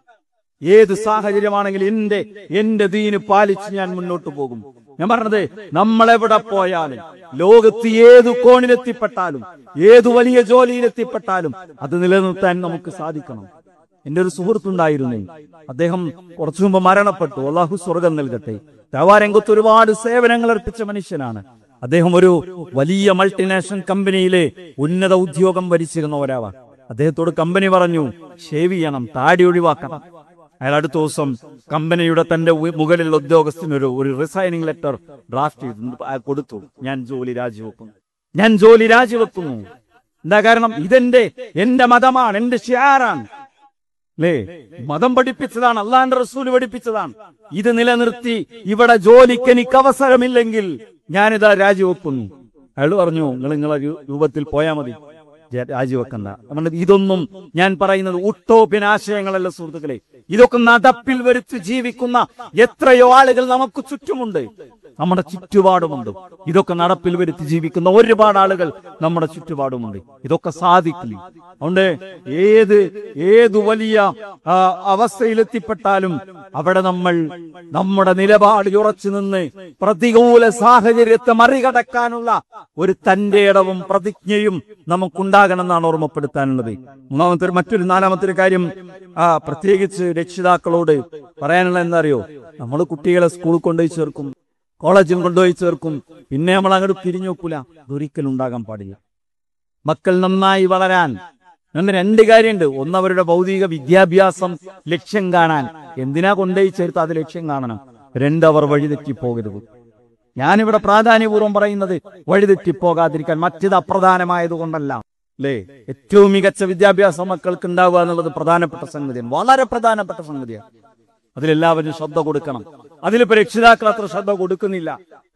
ഏത് സാഹചര്യമാണെങ്കിലും എന്റെ എന്റെ ദീന് പാലിച്ച് ഞാൻ മുന്നോട്ട് പോകും ഞാൻ പറഞ്ഞത് നമ്മളെവിടെ പോയാലും ലോകത്ത് ഏതു കോണിലെത്തിപ്പെട്ടാലും ഏതു വലിയ ജോലിയിലെത്തിപ്പെട്ടാലും അത് നിലനിർത്താൻ നമുക്ക് സാധിക്കണം എന്റെ ഒരു സുഹൃത്തുണ്ടായിരുന്നു അദ്ദേഹം കുറച്ചു മുമ്പ് മരണപ്പെട്ടു അള്ളാഹു സ്വർഗം നൽകട്ടെ രംഗത്ത് ഒരുപാട് സേവനങ്ങൾ അർപ്പിച്ച മനുഷ്യനാണ് അദ്ദേഹം ഒരു വലിയ മൾട്ടിനാഷണൽ കമ്പനിയിലെ ഉന്നത ഉദ്യോഗം ഭരിച്ചിരുന്ന ഒരാളാണ് അദ്ദേഹത്തോട് കമ്പനി പറഞ്ഞു ഷേവ് ചെയ്യണം താടി ഒഴിവാക്കണം അയാൾ അടുത്ത ദിവസം കമ്പനിയുടെ തന്റെ ഉ- മുകളിലുള്ള ഉദ്യോഗസ്ഥനൊരു ഒരു റിസൈനിങ് ലെറ്റർ ഡ്രാഫ്റ്റ് ചെയ്തു അയാൾ കൊടുത്തു ഞാൻ ജോലി രാജിവെക്കുന്നു ഞാൻ ജോലി രാജിവെക്കുന്നു എന്താ കാരണം ഇതെന്റെ എന്റെ മതമാണ് എന്റെ ഷിയാറാണ് അല്ലേ മതം പഠിപ്പിച്ചതാണ് അള്ളാന്റെ റസൂൽ പഠിപ്പിച്ചതാണ് ഇത് നിലനിർത്തി ഇവിടെ ജോലിക്ക് എനിക്ക് അവസരമില്ലെങ്കിൽ ഞാനിതാ രാജിവെക്കുന്നു അയാൾ പറഞ്ഞു നിങ്ങൾ നിങ്ങളെ രൂ- രൂപത്തിൽ പോയാ മതി ജ- രാജിവെക്കണ്ട നമ്മൾ ഇതൊന്നും ഞാൻ പറയുന്നത് ഉട്ടോപ്യൻ ആശയങ്ങളല്ല സുഹൃത്തുക്കളെ ഇതൊക്കെ നടപ്പിൽ വരുത്തി ജീവിക്കുന്ന എത്രയോ ആളുകൾ നമുക്ക് ചുറ്റുമുണ്ട് നമ്മുടെ ചുറ്റുപാടുമുണ്ട് ഇതൊക്കെ നടപ്പിൽ വരുത്തി ജീവിക്കുന്ന ഒരുപാട് ആളുകൾ നമ്മുടെ ചുറ്റുപാടുമുണ്ട് ഇതൊക്കെ സാധിക്കില്ല അതുകൊണ്ട് ഏത് ഏതു വലിയ ആ, അവസ്ഥയിലെത്തിപ്പെട്ടാലും അവിടെ നമ്മൾ നമ്മുടെ നിലപാട് ഉറച്ചു നിന്ന് പ്രതികൂല സാഹചര്യത്തെ മറികടക്കാനുള്ള ഒരു തന്റെ ഇടവും പ്രതിജ്ഞയും നമുക്കുണ്ടാകണം എന്നാണ് ഓർമ്മപ്പെടുത്താനുള്ളത് മൂന്നാമത്തെ ഒരു മറ്റൊരു നാലാമത്തെ ഒരു കാര്യം ആ പ്രത്യേകിച്ച് രക്ഷിതാക്കളോട് പറയാനുള്ള എന്താ അറിയോ നമ്മൾ കുട്ടികളെ സ്കൂളിൽ കൊണ്ടുപോയി ചേർക്കും കോളേജിൽ കൊണ്ടുപോയി ചേർക്കും പിന്നെ നമ്മൾ അങ്ങോട്ട് പിരിഞ്ഞു നോക്കൂല അതൊരിക്കലും ഉണ്ടാകാൻ പാടില്ല മക്കൾ നന്നായി വളരാൻ എന്ന് രണ്ട് കാര്യമുണ്ട് ഒന്ന് അവരുടെ ഭൗതിക വിദ്യാഭ്യാസം ലക്ഷ്യം കാണാൻ എന്തിനാ കൊണ്ടുപോയി ചേർത്ത് അത് ലക്ഷ്യം കാണണം രണ്ട് അവർ വഴിതെറ്റി പോകരുത് ഞാനിവിടെ പ്രാധാന്യപൂർവ്വം പറയുന്നത് വഴിതെറ്റിപ്പോകാതിരിക്കാൻ മറ്റത് അപ്രധാനമായത് കൊണ്ടല്ല അല്ലേ ഏറ്റവും മികച്ച വിദ്യാഭ്യാസം മക്കൾക്ക് ഉണ്ടാവുക എന്നുള്ളത് പ്രധാനപ്പെട്ട സംഗതിയാണ് വളരെ പ്രധാനപ്പെട്ട സംഗതിയാണ് അതിലെല്ലാവരും ശ്രദ്ധ കൊടുക്കണം അതിലിപ്പോ രക്ഷിതാക്കൾ അത്ര ശ്രദ്ധ കൊടുക്കുന്നില്ല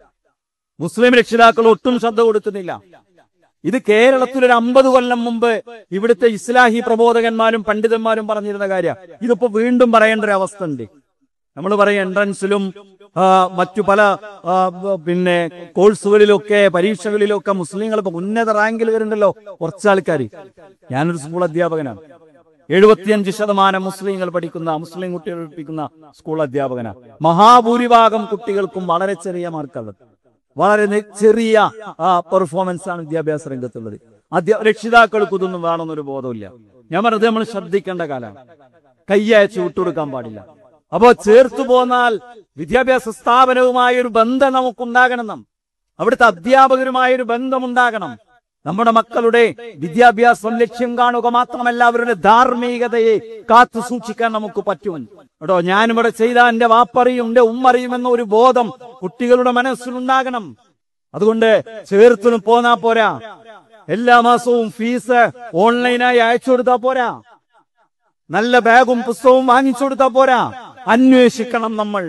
മുസ്ലിം രക്ഷിതാക്കൾ ഒട്ടും ശ്രദ്ധ കൊടുക്കുന്നില്ല ഇത് കേരളത്തിൽ ഒരു അമ്പത് കൊല്ലം മുമ്പ് ഇവിടുത്തെ ഇസ്ലാഹി പ്രബോധകന്മാരും പണ്ഡിതന്മാരും പറഞ്ഞിരുന്ന കാര്യം ഇതിപ്പോ വീണ്ടും പറയേണ്ട ഒരു അവസ്ഥ ഉണ്ട് നമ്മൾ പറയും എൻട്രൻസിലും ആ, മറ്റു പല ആ, ബ- പിന്നെ കോഴ്സുകളിലൊക്കെ പരീക്ഷകളിലൊക്കെ മുസ്ലിങ്ങൾ ഇപ്പൊ ഉന്നത റാങ്കിൽ വരുന്നുണ്ടല്ലോ കുറച്ച് ആൾക്കാർ ഞാനൊരു സ്കൂൾ അധ്യാപകനാണ് എഴുപത്തിയഞ്ച് ശതമാനം മുസ്ലിങ്ങൾ പഠിക്കുന്ന മുസ്ലിം കുട്ടികൾ പഠിപ്പിക്കുന്ന സ്കൂൾ അധ്യാപകനാണ് മഹാഭൂരിഭാഗം കുട്ടികൾക്കും വളരെ ചെറിയ മാർക്കുള്ളത് വളരെ നെ- ചെറിയ പെർഫോമൻസ് ആണ് വിദ്യാഭ്യാസ രംഗത്തുള്ളത് അധ്യ രക്ഷിതാക്കൾക്ക് ഇതൊന്നും വേണമെന്നൊരു ബോധമില്ല ഞാൻ പറഞ്ഞത് നമ്മൾ ശ്രദ്ധിക്കേണ്ട കാലമാണ് കയ്യയച്ച് വിട്ടുകൊടുക്കാൻ പാടില്ല അപ്പോ ചേർത്തു പോന്നാൽ വിദ്യാഭ്യാസ സ്ഥാപനവുമായ ഒരു ബന്ധം നമുക്കുണ്ടാകണം നാം അവിടുത്തെ അധ്യാപകരുമായ ഒരു ബന്ധമുണ്ടാകണം നമ്മുടെ മക്കളുടെ വിദ്യാഭ്യാസം ലക്ഷ്യം കാണുക മാത്രമല്ല അവരുടെ ധാർമ്മികതയെ കാത്തു സൂക്ഷിക്കാൻ നമുക്ക് പറ്റും കേട്ടോ ഞാനിവിടെ ചെയ്ത എന്റെ വാപ്പറിയും എന്റെ ഉമ്മറിയും എന്ന ഒരു ബോധം കുട്ടികളുടെ മനസ്സിലുണ്ടാകണം അതുകൊണ്ട് ചേർത്തിന് പോന്നാ പോരാ എല്ലാ മാസവും ഫീസ് ഓൺലൈനായി അയച്ചു കൊടുത്താ പോരാ നല്ല ബാഗും പുസ്തകവും വാങ്ങിച്ചു കൊടുത്താ പോരാ അന്വേഷിക്കണം നമ്മൾ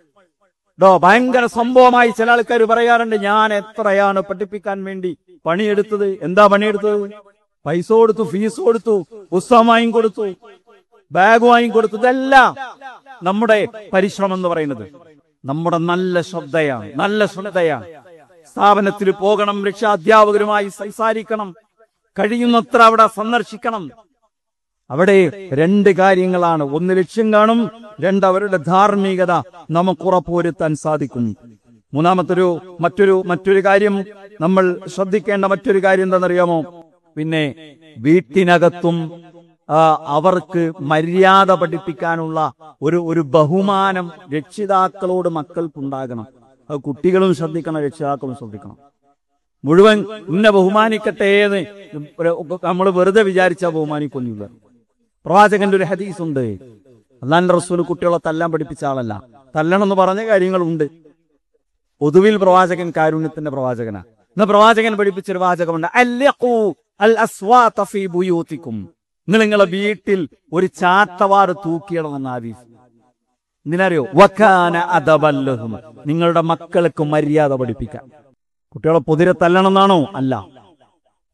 ഡോ ഭയങ്കര സംഭവമായി ചില ആൾക്കാർ പറയാറുണ്ട് ഞാൻ എത്രയാണ് പഠിപ്പിക്കാൻ വേണ്ടി പണിയെടുത്തത് എന്താ പണിയെടുത്തത് പൈസ കൊടുത്തു ഫീസ് കൊടുത്തു പുസ്തകം വാങ്ങി കൊടുത്തു ബാഗ് വാങ്ങി കൊടുത്തു ഇതെല്ലാം നമ്മുടെ പരിശ്രമം എന്ന് പറയുന്നത് നമ്മുടെ നല്ല ശ്രദ്ധയാണ് നല്ല ശ്രദ്ധയാണ് സ്ഥാപനത്തിൽ പോകണം രക്ഷാധ്യാപകരുമായി സംസാരിക്കണം കഴിയുന്നത്ര അവിടെ സന്ദർശിക്കണം അവിടെ രണ്ട് കാര്യങ്ങളാണ് ഒന്ന് ലക്ഷ്യം കാണും രണ്ട് അവരുടെ ധാർമ്മികത നമുക്ക് ഉറപ്പുവരുത്താൻ സാധിക്കും മൂന്നാമത്തൊരു മറ്റൊരു മറ്റൊരു കാര്യം നമ്മൾ ശ്രദ്ധിക്കേണ്ട മറ്റൊരു കാര്യം എന്താണെന്നറിയാമോ പിന്നെ വീട്ടിനകത്തും ആ, അവർക്ക് മര്യാദ പഠിപ്പിക്കാനുള്ള ഒരു ഒരു ബഹുമാനം രക്ഷിതാക്കളോട് മക്കൾക്കുണ്ടാകണം അത് കുട്ടികളും ശ്രദ്ധിക്കണം രക്ഷിതാക്കളും ശ്രദ്ധിക്കണം മുഴുവൻ ഇന്നെ ബഹുമാനിക്കട്ടെ എന്ന് നമ്മൾ വെറുതെ വിചാരിച്ചാൽ ബഹുമാനിക്കൊന്നുമില്ല പ്രവാചകന്റെ ഒരു ഹദീസ് ഉണ്ട് അള്ളാന്റെ റസൂൽ കുട്ടികളെ തല്ലാൻ പഠിപ്പിച്ച ആളല്ല തല്ലണം എന്ന് പറഞ്ഞ കാര്യങ്ങളുണ്ട് പൊതുവിൽ പ്രവാചകൻ കാരുണ്യത്തിന്റെ പ്രവാചകനാ ഇന്ന് പ്രവാചകൻ പഠിപ്പിച്ചൊരു വാചകമുണ്ട് അല്ലഖൂ അൽ അസ്വാത ഫീ ബുയൂത്തിക്കും നിങ്ങൾ നിങ്ങളെ വീട്ടിൽ ഒരു ചാട്ടവാറ് തൂക്കിയിടണമെന്ന് ആദീസ് എന്തിനറിയോ വക്കാന അദബല്ലഹും നിങ്ങളുടെ മക്കൾക്ക് മര്യാദ പഠിപ്പിക്കാൻ കുട്ടികളെ പൊതിരെ തല്ലണം എന്നാണോ അല്ല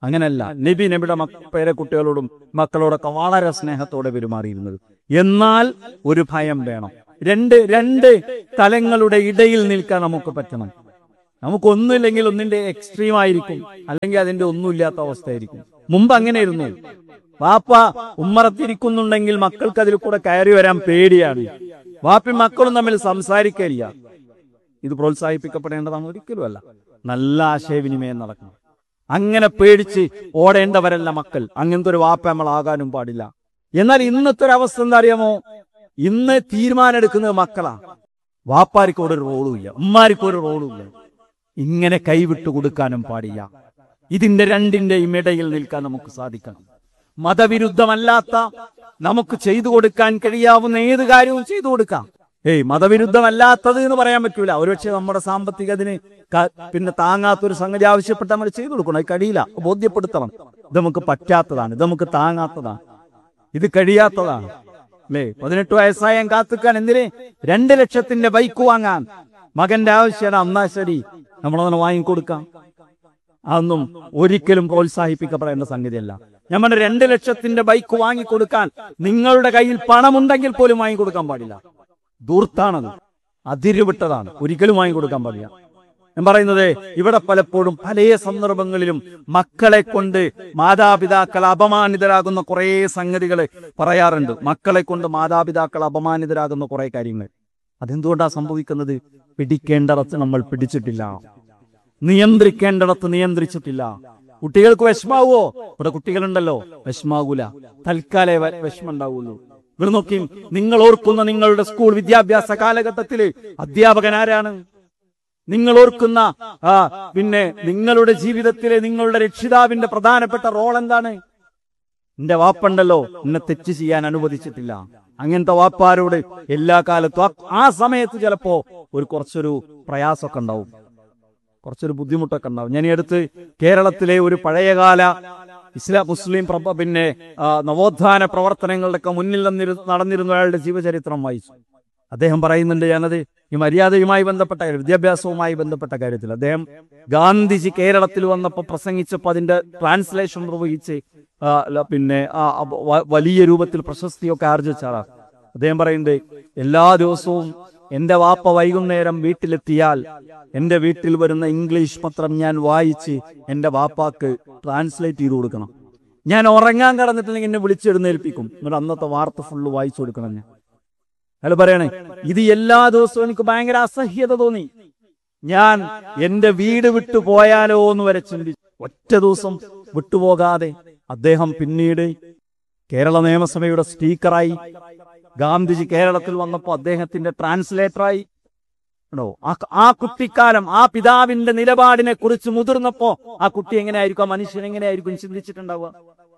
അങ്ങനല്ല നബി നബിയുടെ പേരെ കുട്ടികളോടും മക്കളോടൊക്കെ വളരെ സ്നേഹത്തോടെ പെരുമാറിയിരുന്നത് എന്നാൽ ഒരു ഭയം വേണം രണ്ട് രണ്ട് തലങ്ങളുടെ ഇടയിൽ നിൽക്കാൻ നമുക്ക് പറ്റണം നമുക്കൊന്നുമില്ലെങ്കിൽ ഒന്നിന്റെ എക്സ്ട്രീം ആയിരിക്കും അല്ലെങ്കിൽ അതിന്റെ ഒന്നുമില്ലാത്ത അവസ്ഥയായിരിക്കും മുമ്പ് അങ്ങനെയായിരുന്നു വാപ്പ ഉമ്മറത്തിരിക്കുന്നുണ്ടെങ്കിൽ മക്കൾക്ക് അതിൽ കൂടെ കയറി വരാൻ പേടിയാണ് വാപ്പി മക്കളും തമ്മിൽ സംസാരിക്കരില്ല ഇത് പ്രോത്സാഹിപ്പിക്കപ്പെടേണ്ടതാണ് ഒരിക്കലുമല്ല നല്ല ആശയവിനിമയം നടക്കണം അങ്ങനെ പേടിച്ച് ഓടേണ്ടവരല്ല മക്കൾ അങ്ങനത്തെ ഒരു വാപ്പ നമ്മൾ ആകാനും പാടില്ല എന്നാൽ ഇന്നത്തെ ഒരു അവസ്ഥ എന്താ അറിയാമോ ഇന്ന് തീരുമാനം എടുക്കുന്നത് മക്കളാ വാപ്പാർക്ക് ഒരു റോളും ഇല്ല ഉമ്മാർക്ക് ഒരു റോളും ഇല്ല ഇങ്ങനെ കൈവിട്ടു കൊടുക്കാനും പാടില്ല ഇതിന്റെ രണ്ടിന്റെയും ഇടയിൽ നിൽക്കാൻ നമുക്ക് സാധിക്കണം മതവിരുദ്ധമല്ലാത്ത നമുക്ക് ചെയ്തു കൊടുക്കാൻ കഴിയാവുന്ന ഏത് കാര്യവും ചെയ്തു കൊടുക്കാം ഏയ് മതവിരുദ്ധമല്ലാത്തത് എന്ന് പറയാൻ പറ്റൂല ഒരുപക്ഷെ നമ്മുടെ സാമ്പത്തികത്തിന് ക- പിന്നെ താങ്ങാത്തൊരു സംഗതി ആവശ്യപ്പെട്ട് നമ്മൾ ചെയ്തു കൊടുക്കണം അത് കഴിയില്ല ബോധ്യപ്പെടുത്തണം ഇത് നമുക്ക് പറ്റാത്തതാണ് ഇത് നമുക്ക് താങ്ങാത്തതാണ് ഇത് കഴിയാത്തതാണ് അല്ലേ പതിനെട്ട് വയസ്സായ കാത്തുക്കാൻ എന്തിന് രണ്ട് ലക്ഷത്തിന്റെ ബൈക്ക് വാങ്ങാൻ മകന്റെ ആവശ്യമാണ് അന്നാ ശരി നമ്മളതിനെ വാങ്ങിക്കൊടുക്കാം അതൊന്നും ഒരിക്കലും പ്രോത്സാഹിപ്പിക്കപ്പെടേണ്ട സംഗതിയല്ല നമ്മുടെ രണ്ട് ലക്ഷത്തിന്റെ ബൈക്ക് വാങ്ങിക്കൊടുക്കാൻ നിങ്ങളുടെ കയ്യിൽ പണമുണ്ടെങ്കിൽ പോലും വാങ്ങിക്കൊടുക്കാൻ പാടില്ല ദൂർത്താണത് അതിരുവിട്ടതാണ് ഒരിക്കലും വാങ്ങിക്കൊടുക്കാൻ പാടില്ല ഞാൻ പറയുന്നത് ഇവിടെ പലപ്പോഴും പല സന്ദർഭങ്ങളിലും മക്കളെ കൊണ്ട് മാതാപിതാക്കൾ അപമാനിതരാകുന്ന കുറേ സംഗതികൾ പറയാറുണ്ട് മക്കളെ കൊണ്ട് മാതാപിതാക്കൾ അപമാനിതരാകുന്ന കുറെ കാര്യങ്ങൾ അതെന്തുകൊണ്ടാ സംഭവിക്കുന്നത് പിടിക്കേണ്ടടത്ത് നമ്മൾ പിടിച്ചിട്ടില്ല നിയന്ത്രിക്കേണ്ടിടത്ത് നിയന്ത്രിച്ചിട്ടില്ല കുട്ടികൾക്ക് വിഷമാവോ ഇവിടെ കുട്ടികളുണ്ടല്ലോ വിഷമാകൂല തൽക്കാലേ വ- വിഷമം ഉണ്ടാവുള്ളൂ ഇവിടെ നോക്കി നിങ്ങൾ ഓർക്കുന്ന നിങ്ങളുടെ സ്കൂൾ വിദ്യാഭ്യാസ കാലഘട്ടത്തില് അധ്യാപകൻ ആരാണ് നിങ്ങൾ ഓർക്കുന്ന ആ പിന്നെ നിങ്ങളുടെ ജീവിതത്തിലെ നിങ്ങളുടെ രക്ഷിതാവിന്റെ പ്രധാനപ്പെട്ട റോൾ എന്താണ് എന്റെ വാപ്പുണ്ടല്ലോ എന്നെ തെറ്റ് ചെയ്യാൻ അനുവദിച്ചിട്ടില്ല അങ്ങനത്തെ വാപ്പാരോട് എല്ലാ കാലത്തും ആ- ആ സമയത്ത് ചിലപ്പോ ഒരു കുറച്ചൊരു പ്രയാസമൊക്കെ ഉണ്ടാവും കുറച്ചൊരു ബുദ്ധിമുട്ടൊക്കെ ഉണ്ടാവും ഞാൻ ഈ അടുത്ത് കേരളത്തിലെ ഒരു പഴയകാല ഇസ്ലാം മുസ്ലിം പ്രഭ പിന്നെ ആ, നവോത്ഥാന പ്രവർത്തനങ്ങളുടെയൊക്കെ മുന്നിൽ നിന്നിരു- നടന്നിരുന്ന അയാളുടെ ജീവചരിത്രം വായിച്ചു അദ്ദേഹം പറയുന്നുണ്ട് ഞാനത് ഈ മര്യാദയുമായി ബന്ധപ്പെട്ട കാര്യം, വിദ്യാഭ്യാസവുമായി ബന്ധപ്പെട്ട കാര്യത്തിൽ അദ്ദേഹം ഗാന്ധിജി കേരളത്തിൽ വന്നപ്പോൾ പ്രസംഗിച്ചപ്പോൾ അതിന്റെ ട്രാൻസ്ലേഷൻ നിർവഹിച്ച് ആ, ല- പിന്നെ ആ, അബ- വ- വലിയ രൂപത്തിൽ പ്രശസ്തിയൊക്കെ ആർജിച്ച ആളാണ് അദ്ദേഹം പറയുന്നത് എല്ലാ ദിവസവും എന്റെ വാപ്പ വൈകുന്നേരം വീട്ടിലെത്തിയാൽ എന്റെ വീട്ടിൽ വരുന്ന ഇംഗ്ലീഷ് പത്രം ഞാൻ വായിച്ച് എന്റെ വാപ്പാക്ക് ട്രാൻസ്ലേറ്റ് ചെയ്ത് കൊടുക്കണം ഞാൻ ഉറങ്ങാൻ കടന്നിട്ടില്ലെങ്കിൽ എന്നെ വിളിച്ചെഴുന്നേൽപ്പിക്കും എന്നിട്ട് അന്നത്തെ വാർത്ത ഫുള്ള് വായിച്ചു കൊടുക്കണം ഞാൻ അയാൾ പറയണേ ഇത് എല്ലാ ദിവസവും എനിക്ക് ഭയങ്കര അസഹ്യത തോന്നി ഞാൻ എന്റെ വീട് വിട്ടു പോയാലോ എന്ന് വരെ ചിന്തിച്ചു ഒറ്റ ദിവസം വിട്ടുപോകാതെ അദ്ദേഹം പിന്നീട് കേരള നിയമസഭയുടെ സ്പീക്കറായി ഗാന്ധിജി കേരളത്തിൽ വന്നപ്പോൾ അദ്ദേഹത്തിന്റെ ട്രാൻസ്ലേറ്ററായി ആണോ ആ ആ കുട്ടിക്കാലം ആ പിതാവിന്റെ നിലപാടിനെ കുറിച്ച് മുതിർന്നപ്പോ ആ കുട്ടി എങ്ങനെയായിരിക്കും ആ മനുഷ്യൻ എങ്ങനെയായിരിക്കും ചിന്തിച്ചിട്ടുണ്ടാവുക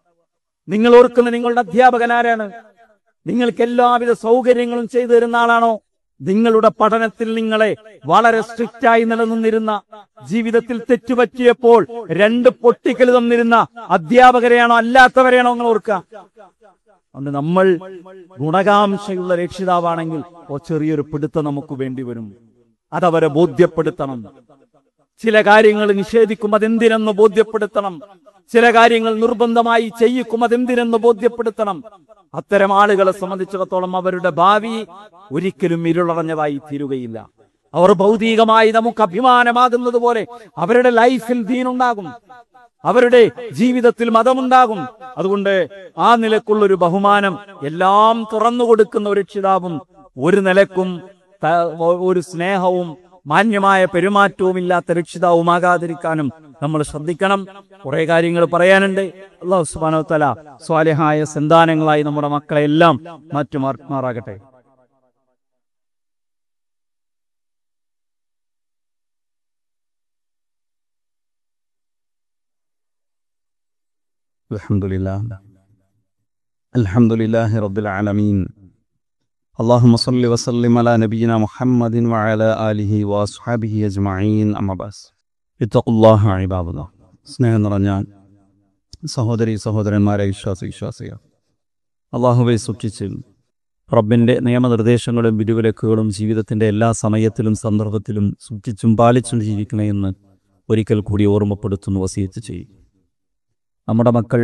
നിങ്ങൾ ഓർക്കുന്ന നിങ്ങളുടെ അധ്യാപകൻ ആരാണ് നിങ്ങൾക്ക് എല്ലാവിധ സൗകര്യങ്ങളും ചെയ്തു തരുന്ന ആളാണോ നിങ്ങളുടെ പഠനത്തിൽ നിങ്ങളെ വളരെ സ്ട്രിക്റ്റ് ആയി നിലനിന്നിരുന്ന ജീവിതത്തിൽ തെറ്റുപറ്റിയപ്പോൾ രണ്ട് പൊട്ടിക്കൽ തന്നിരുന്ന അധ്യാപകരെയാണോ അല്ലാത്തവരെയാണോ നിങ്ങൾ ഓർക്കുക അതുകൊണ്ട് നമ്മൾ ഗുണകാംക്ഷയുള്ള രക്ഷിതാവാണെങ്കിൽ ഓ ചെറിയൊരു പിടുത്തം നമുക്ക് വേണ്ടി വരും അതവരെ ബോധ്യപ്പെടുത്തണം ചില കാര്യങ്ങൾ നിഷേധിക്കും അതെന്തിനെന്ന് ബോധ്യപ്പെടുത്തണം ചില കാര്യങ്ങൾ നിർബന്ധമായി ചെയ്യിക്കും അതെന്തിനെന്ന് ബോധ്യപ്പെടുത്തണം അത്തരം ആളുകളെ സംബന്ധിച്ചിടത്തോളം അവരുടെ ഭാവി ഒരിക്കലും ഇരുളടഞ്ഞതായി തീരുകയില്ല അവർ ഭൗതികമായി നമുക്ക് അഭിമാനമാകുന്നത് പോലെ അവരുടെ ലൈഫിൽ ദീനുണ്ടാകും അവരുടെ ജീവിതത്തിൽ മതമുണ്ടാകും അതുകൊണ്ട് ആ നിലക്കുള്ള ഒരു ബഹുമാനം എല്ലാം തുറന്നു കൊടുക്കുന്ന ഒരു രക്ഷിതാവും ഒരു നിലക്കും ത- ഒരു സ്നേഹവും മാന്യമായ പെരുമാറ്റവും ഇല്ലാത്ത രക്ഷിതാവുമാകാതിരിക്കാനും നമ്മൾ ശ്രദ്ധിക്കണം കുറെ കാര്യങ്ങൾ പറയാനുണ്ട് അള്ളാഹു സുബാനോ തല സ്വാലിഹായ സന്താനങ്ങളായി നമ്മുടെ മക്കളെ എല്ലാം മാറ്റുമാറാകട്ടെ الحمد لله الحمد لله رب العالمين اللهم صل وسلم على نبينا محمد وعلى آله وأصحابه أجمعين أما بعد اتقوا الله عباد الله സ്നേഹം നിറഞ്ഞ സഹോദരി സഹോദരന്മാരെ വിശ്വാസ വിശ്വാസിക അള്ളാഹുവെ സൂക്ഷിച്ച് റബ്ബിൻ്റെ നിയമനിർദ്ദേശങ്ങളും വിധിവിലക്കുകളും ജീവിതത്തിൻ്റെ എല്ലാ സമയത്തിലും സന്ദർഭത്തിലും സൂക്ഷിച്ചും പാലിച്ചും ജീവിക്കണമെന്ന് ഒരിക്കൽ കൂടി ഓർമ്മപ്പെടുത്തുന്നു വസീത്ത് ചെയ്യും നമ്മുടെ മക്കൾ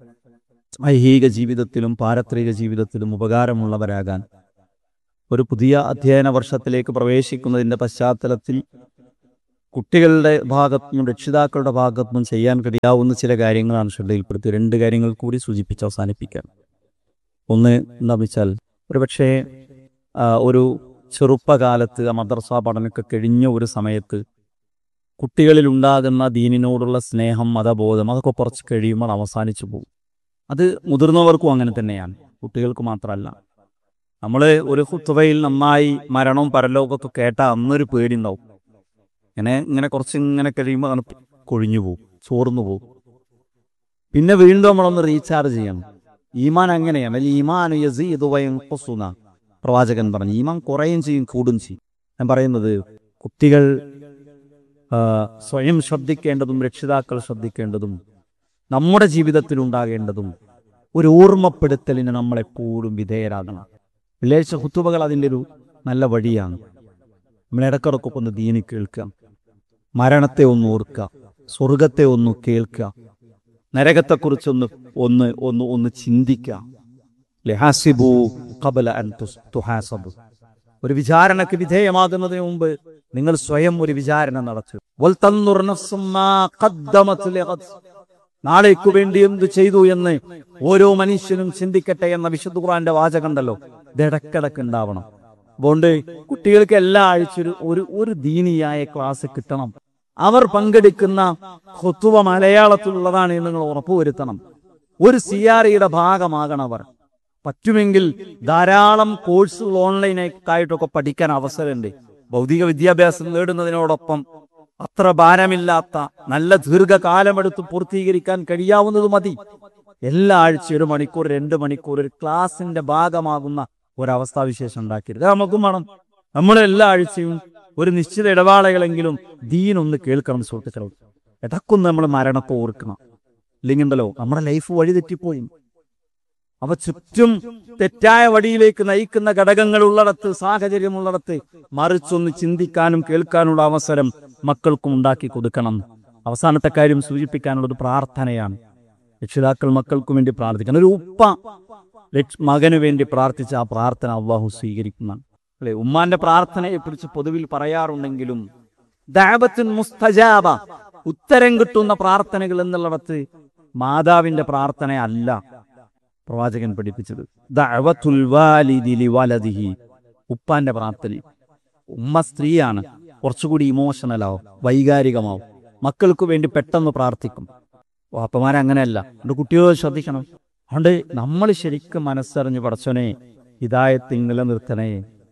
ഐഹിക ജീവിതത്തിലും പാരത്രിക ജീവിതത്തിലും ഉപകാരമുള്ളവരാകാൻ ഒരു പുതിയ അധ്യയന വർഷത്തിലേക്ക് പ്രവേശിക്കുന്നതിൻ്റെ പശ്ചാത്തലത്തിൽ കുട്ടികളുടെ ഭാഗത്തുനിന്നും രക്ഷിതാക്കളുടെ ഭാഗത്തുനിന്നും ചെയ്യാൻ കഴിയാവുന്ന ചില കാര്യങ്ങളാണ് ശ്രദ്ധയിൽപ്പെടുത്തി രണ്ട് കാര്യങ്ങൾ കൂടി സൂചിപ്പിച്ച് അവസാനിപ്പിക്കാം ഒന്ന് എന്താ വെച്ചാൽ ഒരുപക്ഷേ ആ, ഒരു ചെറുപ്പകാലത്ത് ആ മദ്രസ പഠനമൊക്കെ കഴിഞ്ഞ ഒരു സമയത്ത് കുട്ടികളിൽ ഉണ്ടാകുന്ന ദീനിനോടുള്ള സ്നേഹം മതബോധം അതൊക്കെ കുറച്ച് കഴിയുമ്പോൾ അവസാനിച്ചു പോകും അത് മുതിർന്നവർക്കും അങ്ങനെ തന്നെയാണ് കുട്ടികൾക്ക് മാത്രമല്ല നമ്മൾ ഒരു കുത്തുവയിൽ നന്നായി മരണവും പരലോകമൊക്കെ കേട്ടാൽ അന്നൊരു പേടിയുണ്ടാവും ഇങ്ങനെ ഇങ്ങനെ കുറച്ച് ഇങ്ങനെ കഴിയുമ്പോൾ അങ്ങനെ കൊഴിഞ്ഞു പോകും ചോർന്നു പോകും പിന്നെ വീണ്ടും നമ്മളൊന്ന് റീചാർജ് ചെയ്യണം ഈമാൻ അങ്ങനെയാണ് അല്ലെ ഈമാൻ യസീദു വയൻഖുസുന പ്രവാചകൻ പറഞ്ഞു ഈമാൻ കുറയും ചെയ്യും കൂടും ചെയ്യും ഞാൻ പറയുന്നത് കുട്ടികൾ ആ, സ്വയം ശ്രദ്ധിക്കേണ്ടതും രക്ഷിതാക്കൾ ശ്രദ്ധിക്കേണ്ടതും നമ്മുടെ ജീവിതത്തിൽ ഉണ്ടാകേണ്ടതും ഒരു ഓർമ്മപ്പെടുത്തലിന് നമ്മളെപ്പോഴും വിധേയരാകണം വെള്ളിയാഴ്ച കുത്തുബകൾ അതിൻ്റെ ഒരു നല്ല വഴിയാണ് നമ്മൾ ഇടക്കിടക്കൊക്കെ ഒന്ന് ദീനി കേൾക്കുക മരണത്തെ ഒന്ന് ഓർക്കുക സ്വർഗത്തെ ഒന്ന് കേൾക്കുക നരകത്തെക്കുറിച്ചൊന്ന് ഒന്ന് ഒന്ന് ഒന്ന് ചിന്തിക്കുക ലഹാസിബു ഖബല അൻ തുസ്- തുഹാസബു ഒരു വിചാരണയ്ക്ക് വിധേയമാകുന്നതിന് മുമ്പ് നിങ്ങൾ സ്വയം ഒരു വിചാരണ നടത്തുക വൽതൻദുർ നഫ്സും മാ ഖദ്ദമത് ലിഗദ്. നാളേക്കു വേണ്ടി എന്ത് ചെയ്തു എന്ന് ഓരോ മനുഷ്യനും ചിന്തിക്കട്ടെ എന്ന വിശുദ്ധ ഖുർആന്റെ വാചകമുണ്ടല്ലോ ഇത് ഇടക്കിടക്ക് ഉണ്ടാവണം അതുകൊണ്ട് കുട്ടികൾക്ക് എല്ലാ ആഴ്ച ഒരു ഒരു ഒരു ദീനിയായ ക്ലാസ് കിട്ടണം അവർ പങ്കെടുക്കുന്ന ഹൊത്തുവ മലയാളത്തിലുള്ളതാണ് എന്ന് നിങ്ങൾ ഉറപ്പുവരുത്തണം ഒരു സി ആർ ഇയുടെ ഭാഗമാകണം അവർ പറ്റുമെങ്കിൽ ധാരാളം കോഴ്സുകൾ ഓൺലൈനായിട്ടൊക്കെ പഠിക്കാൻ അവസരമുണ്ട് ഭൗതിക വിദ്യാഭ്യാസം നേടുന്നതിനോടൊപ്പം അത്ര ഭാരമില്ലാത്ത നല്ല ദീർഘകാലമെടുത്ത് പൂർത്തീകരിക്കാൻ കഴിയാവുന്നത് മതി എല്ലാ ആഴ്ചയും ഒരു മണിക്കൂർ രണ്ട് മണിക്കൂർ ഒരു ക്ലാസിന്റെ ഭാഗമാകുന്ന ഒരവസ്ഥാവിശേഷം ഉണ്ടാക്കിയത് നമുക്കും വേണം നമ്മൾ എല്ലാ ആഴ്ചയും ഒരു നിശ്ചിത ഇടപാടുകളെങ്കിലും ദീനൊന്ന് കേൾക്കണം സുഹൃത്തുക്കളോട് ഇടക്കൊന്ന് നമ്മൾ മരണത്തെ ഓർക്കണം ഇല്ലെങ്കിൽ ഉണ്ടല്ലോ നമ്മുടെ ലൈഫ് വഴി തെറ്റിപ്പോയി അവ ചുറ്റും തെറ്റായ വഴിയിലേക്ക് നയിക്കുന്ന ഘടകങ്ങൾ ഉള്ളിടത്ത് സാഹചര്യമുള്ളിടത്ത് മറിച്ചൊന്ന് ചിന്തിക്കാനും കേൾക്കാനുള്ള അവസരം മക്കൾക്കും ഉണ്ടാക്കി കൊടുക്കണം അവസാനത്തെ കാര്യം സൂചിപ്പിക്കാനുള്ള ഒരു പ്രാർത്ഥനയാണ് രക്ഷിതാക്കൾ മക്കൾക്കും വേണ്ടി പ്രാർത്ഥിക്കണം ഒരു ഉപ്പ രക്ഷ- മകന് വേണ്ടി പ്രാർത്ഥിച്ച ആ പ്രാർത്ഥന അള്ളാഹു സ്വീകരിക്കുന്നതാണ് അല്ലെ ഉമ്മാന്റെ പ്രാർത്ഥനയെ കുറിച്ച് പൊതുവിൽ പറയാറുണ്ടെങ്കിലും ദഅവത്തുൻ മുസ്തജാബ ഉത്തരം കിട്ടുന്ന പ്രാർത്ഥനകൾ എന്നുള്ളിടത്ത് മാതാവിന്റെ പ്രാർത്ഥന അല്ല പ്രവാചകൻ പഠിപ്പിച്ചത് ദഅവത്തുൽ വാലിദി ലിവലദിഹി ഉപ്പാന്റെ പ്രാർത്ഥന ഉമ്മ സ്ത്രീയാണ് കുറച്ചുകൂടി ഇമോഷണലാവും വൈകാരികമാവും മക്കൾക്ക് വേണ്ടി പെട്ടെന്ന് പ്രാർത്ഥിക്കും വാപ്പമാരങ്ങനെയല്ല അതുകൊണ്ട് കുട്ടികളോട് ശ്രദ്ധിക്കണം അതുകൊണ്ട് നമ്മൾ ശരിക്കും മനസ്സറിഞ്ഞ് പടച്ചോനെ ഹിദായത്തിൽ നിലനിർത്തണേ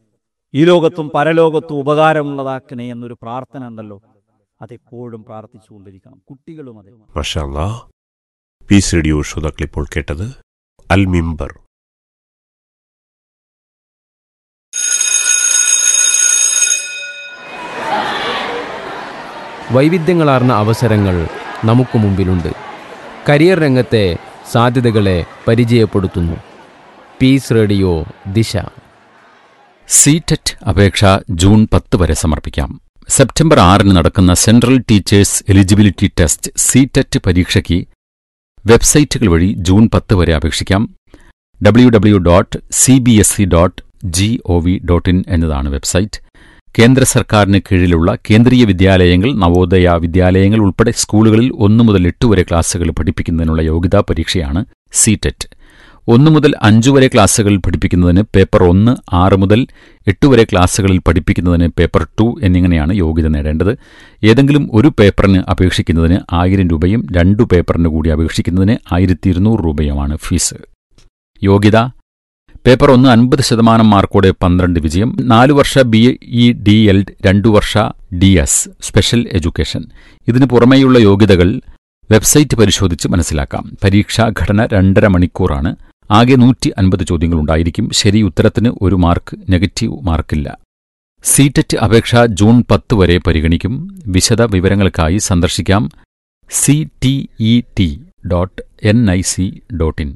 ഈ ലോകത്തും പരലോകത്തും ഉപകാരമുള്ളതാക്കണേ എന്നൊരു പ്രാർത്ഥന ഉണ്ടല്ലോ അതെപ്പോഴും പ്രാർത്ഥിച്ചുകൊണ്ടിരിക്കണം കുട്ടികളും അതെ മഷാല്ലാ പീസ് റേഡിയോ ശ്രോതാക്കളിപ്പോൾ കേട്ടത് അൽ മിമ്പർ വൈവിധ്യങ്ങളാർന്ന അവസരങ്ങൾ നമുക്ക് മുമ്പിലുണ്ട് കരിയർ രംഗത്തെ സാധ്യതകളെ പരിചയപ്പെടുത്തുന്നു പീസ് റേഡിയോ ദിശ സീറ്ററ്റ് അപേക്ഷ ജൂൺ പത്ത് വരെ സമർപ്പിക്കാം സെപ്റ്റംബർ ആറിന് നടക്കുന്ന central teachers eligibility test CTET പരീക്ഷയ്ക്ക് വെബ്സൈറ്റുകൾ വഴി ജൂൺ പത്ത് വരെ അപേക്ഷിക്കാം W W dot C B S E dot G O V dot in എന്നതാണ് വെബ്സൈറ്റ് കേന്ദ്ര സർക്കാരിന് കീഴിലുള്ള കേന്ദ്രീയ വിദ്യാലയങ്ങൾ നവോദയ വിദ്യാലയങ്ങൾ ഉൾപ്പെടെ സ്കൂളുകളിൽ ഒന്നു മുതൽ എട്ട് വരെ ക്ലാസുകൾ പഠിപ്പിക്കുന്നതിനുള്ള യോഗ്യതാ പരീക്ഷയാണ് സീറ്ററ്റ് ഒന്നു മുതൽ അഞ്ചു വരെ ക്ലാസ്സുകൾ പഠിപ്പിക്കുന്നതിന് പേപ്പർ ഒന്ന് ആറ് മുതൽ എട്ട് വരെ ക്ലാസ്സുകളിൽ പഠിപ്പിക്കുന്നതിന് പേപ്പർ ടു എന്നിങ്ങനെയാണ് യോഗ്യത നേടേണ്ടത് ഏതെങ്കിലും ഒരു പേപ്പറിന് അപേക്ഷിക്കുന്നതിന് ആയിരം രൂപയും രണ്ടു പേപ്പറിന് കൂടി അപേക്ഷിക്കുന്നതിന് ആയിരത്തി ഇരുന്നൂറ് രൂപയുമാണ് ഫീസ് യോഗ്യത പേപ്പർ ഒന്ന് അൻപത് ശതമാനം മാർക്കോടെ പന്ത്രണ്ട് വിജയം നാലു വർഷ ബി ഇ ഡി എൽ രണ്ടു വർഷ ഡി എസ് സ്പെഷ്യൽ എഡ്യൂക്കേഷൻ ഇതിനു പുറമേയുള്ള യോഗ്യതകൾ വെബ്സൈറ്റ് പരിശോധിച്ച് മനസ്സിലാക്കാം പരീക്ഷാ ഘടന രണ്ടര മണിക്കൂറാണ് ആകെ നൂറ്റി അൻപത് ചോദ്യങ്ങളുണ്ടായിരിക്കും ശരി ഉത്തരത്തിന് ഒരു മാർക്ക് നെഗറ്റീവ് മാർക്കില്ല സീറ്ററ്റ് അപേക്ഷ ജൂൺ പത്ത് വരെ പരിഗണിക്കും വിശദ വിവരങ്ങൾക്കായി സന്ദർശിക്കാം C T E T dot N I C dot in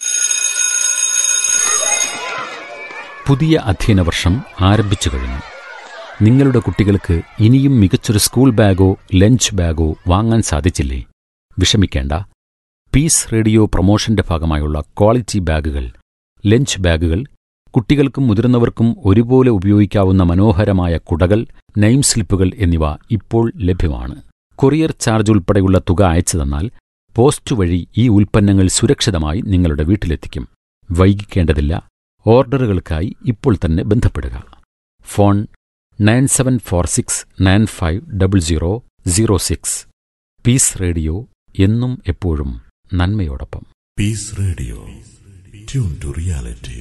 പുതിയ അധ്യയന വർഷം ആരംഭിച്ചു കഴിഞ്ഞു നിങ്ങളുടെ കുട്ടികൾക്ക് ഇനിയും മികച്ചൊരു സ്കൂൾ ബാഗോ ലഞ്ച് ബാഗോ വാങ്ങാൻ സാധിച്ചില്ലേ വിഷമിക്കേണ്ട പീസ് റേഡിയോ പ്രൊമോഷന്റെ ഭാഗമായുള്ള ക്വാളിറ്റി ബാഗുകൾ ലഞ്ച് ബാഗുകൾ കുട്ടികൾക്കും മുതിർന്നവർക്കും ഒരുപോലെ ഉപയോഗിക്കാവുന്ന മനോഹരമായ കുടകൾ നെയിം സ്ലിപ്പുകൾ എന്നിവ ഇപ്പോൾ ലഭ്യമാണ് കൊറിയർ ചാർജ് ഉൾപ്പെടെയുള്ള തുക അയച്ചു തന്നാൽ പോസ്റ്റ് വഴി ഈ ഉൽപ്പന്നങ്ങൾ സുരക്ഷിതമായി നിങ്ങളുടെ വീട്ടിലെത്തിക്കും വൈകിക്കേണ്ടതില്ല ഓർഡറുകൾക്കായി ഇപ്പോൾ തന്നെ ബന്ധപ്പെടുക phone nine seven four six nine five double zero zero six peace radio എന്നും എപ്പോഴും നന്മയോടൊപ്പം Peace Radio. Tune to reality.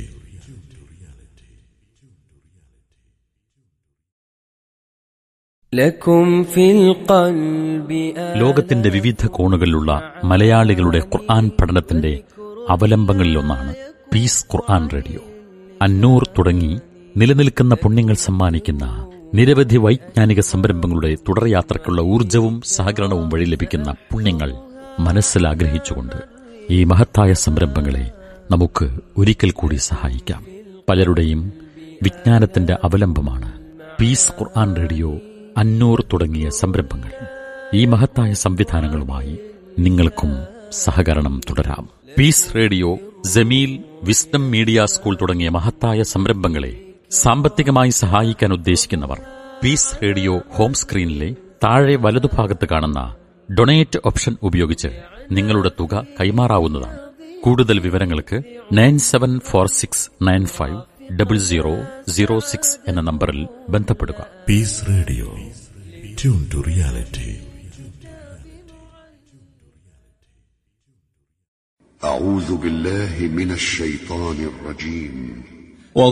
لكم في القلب ലോകത്തിന്റെ വിവിധ കോണുകളിലുള്ള മലയാളികളുടെ ഖുർആൻ പഠനത്തിന്റെ അവലംബങ്ങളിലൊന്നാണ് പീസ് ഖുർആൻ റേഡിയോ അന്നൂർ തുടങ്ങി നിലനിൽക്കുന്ന പുണ്യങ്ങൾ സമ്മാനിക്കുന്ന നിരവധി വൈജ്ഞാനിക സംരംഭങ്ങളുടെ തുടർയാത്രയ്ക്കുള്ള ഊർജവും സഹകരണവും വഴി ലഭിക്കുന്ന പുണ്യങ്ങൾ മനസ്സിലാഗ്രഹിച്ചുകൊണ്ട് ഈ മഹത്തായ സംരംഭങ്ങളെ നമുക്ക് ഒരിക്കൽ കൂടി സഹായിക്കാം പലരുടെയും വിജ്ഞാനത്തിന്റെ അവലംബമാണ് പീസ് ഖുർആൻ റേഡിയോ അന്നൂർ തുടങ്ങിയ സംരംഭങ്ങൾ ഈ മഹത്തായ സംവിധാനങ്ങളുമായി നിങ്ങൾക്കും സഹകരണം തുടരാം peace radio Jameel wisdom media school തുടങ്ങിയ മഹത്തായ സംരംഭങ്ങളെ സാമ്പത്തികമായി സഹായിക്കാൻ ഉദ്ദേശിക്കുന്നവർ പീസ് റേഡിയോ ഹോം സ്ക്രീനിലെ താഴെ വലതുഭാഗത്ത് കാണുന്ന ഡൊണേറ്റ് ഓപ്ഷൻ ഉപയോഗിച്ച് നിങ്ങളുടെ തുക കൈമാറാവുന്നതാണ് കൂടുതൽ വിവരങ്ങൾക്ക് nine seven four six nine five double zero zero six എന്ന നമ്പറിൽ ബന്ധപ്പെടുക Peace Radio. Tune to reality. أعوذ بالله من الشيطان الرجيم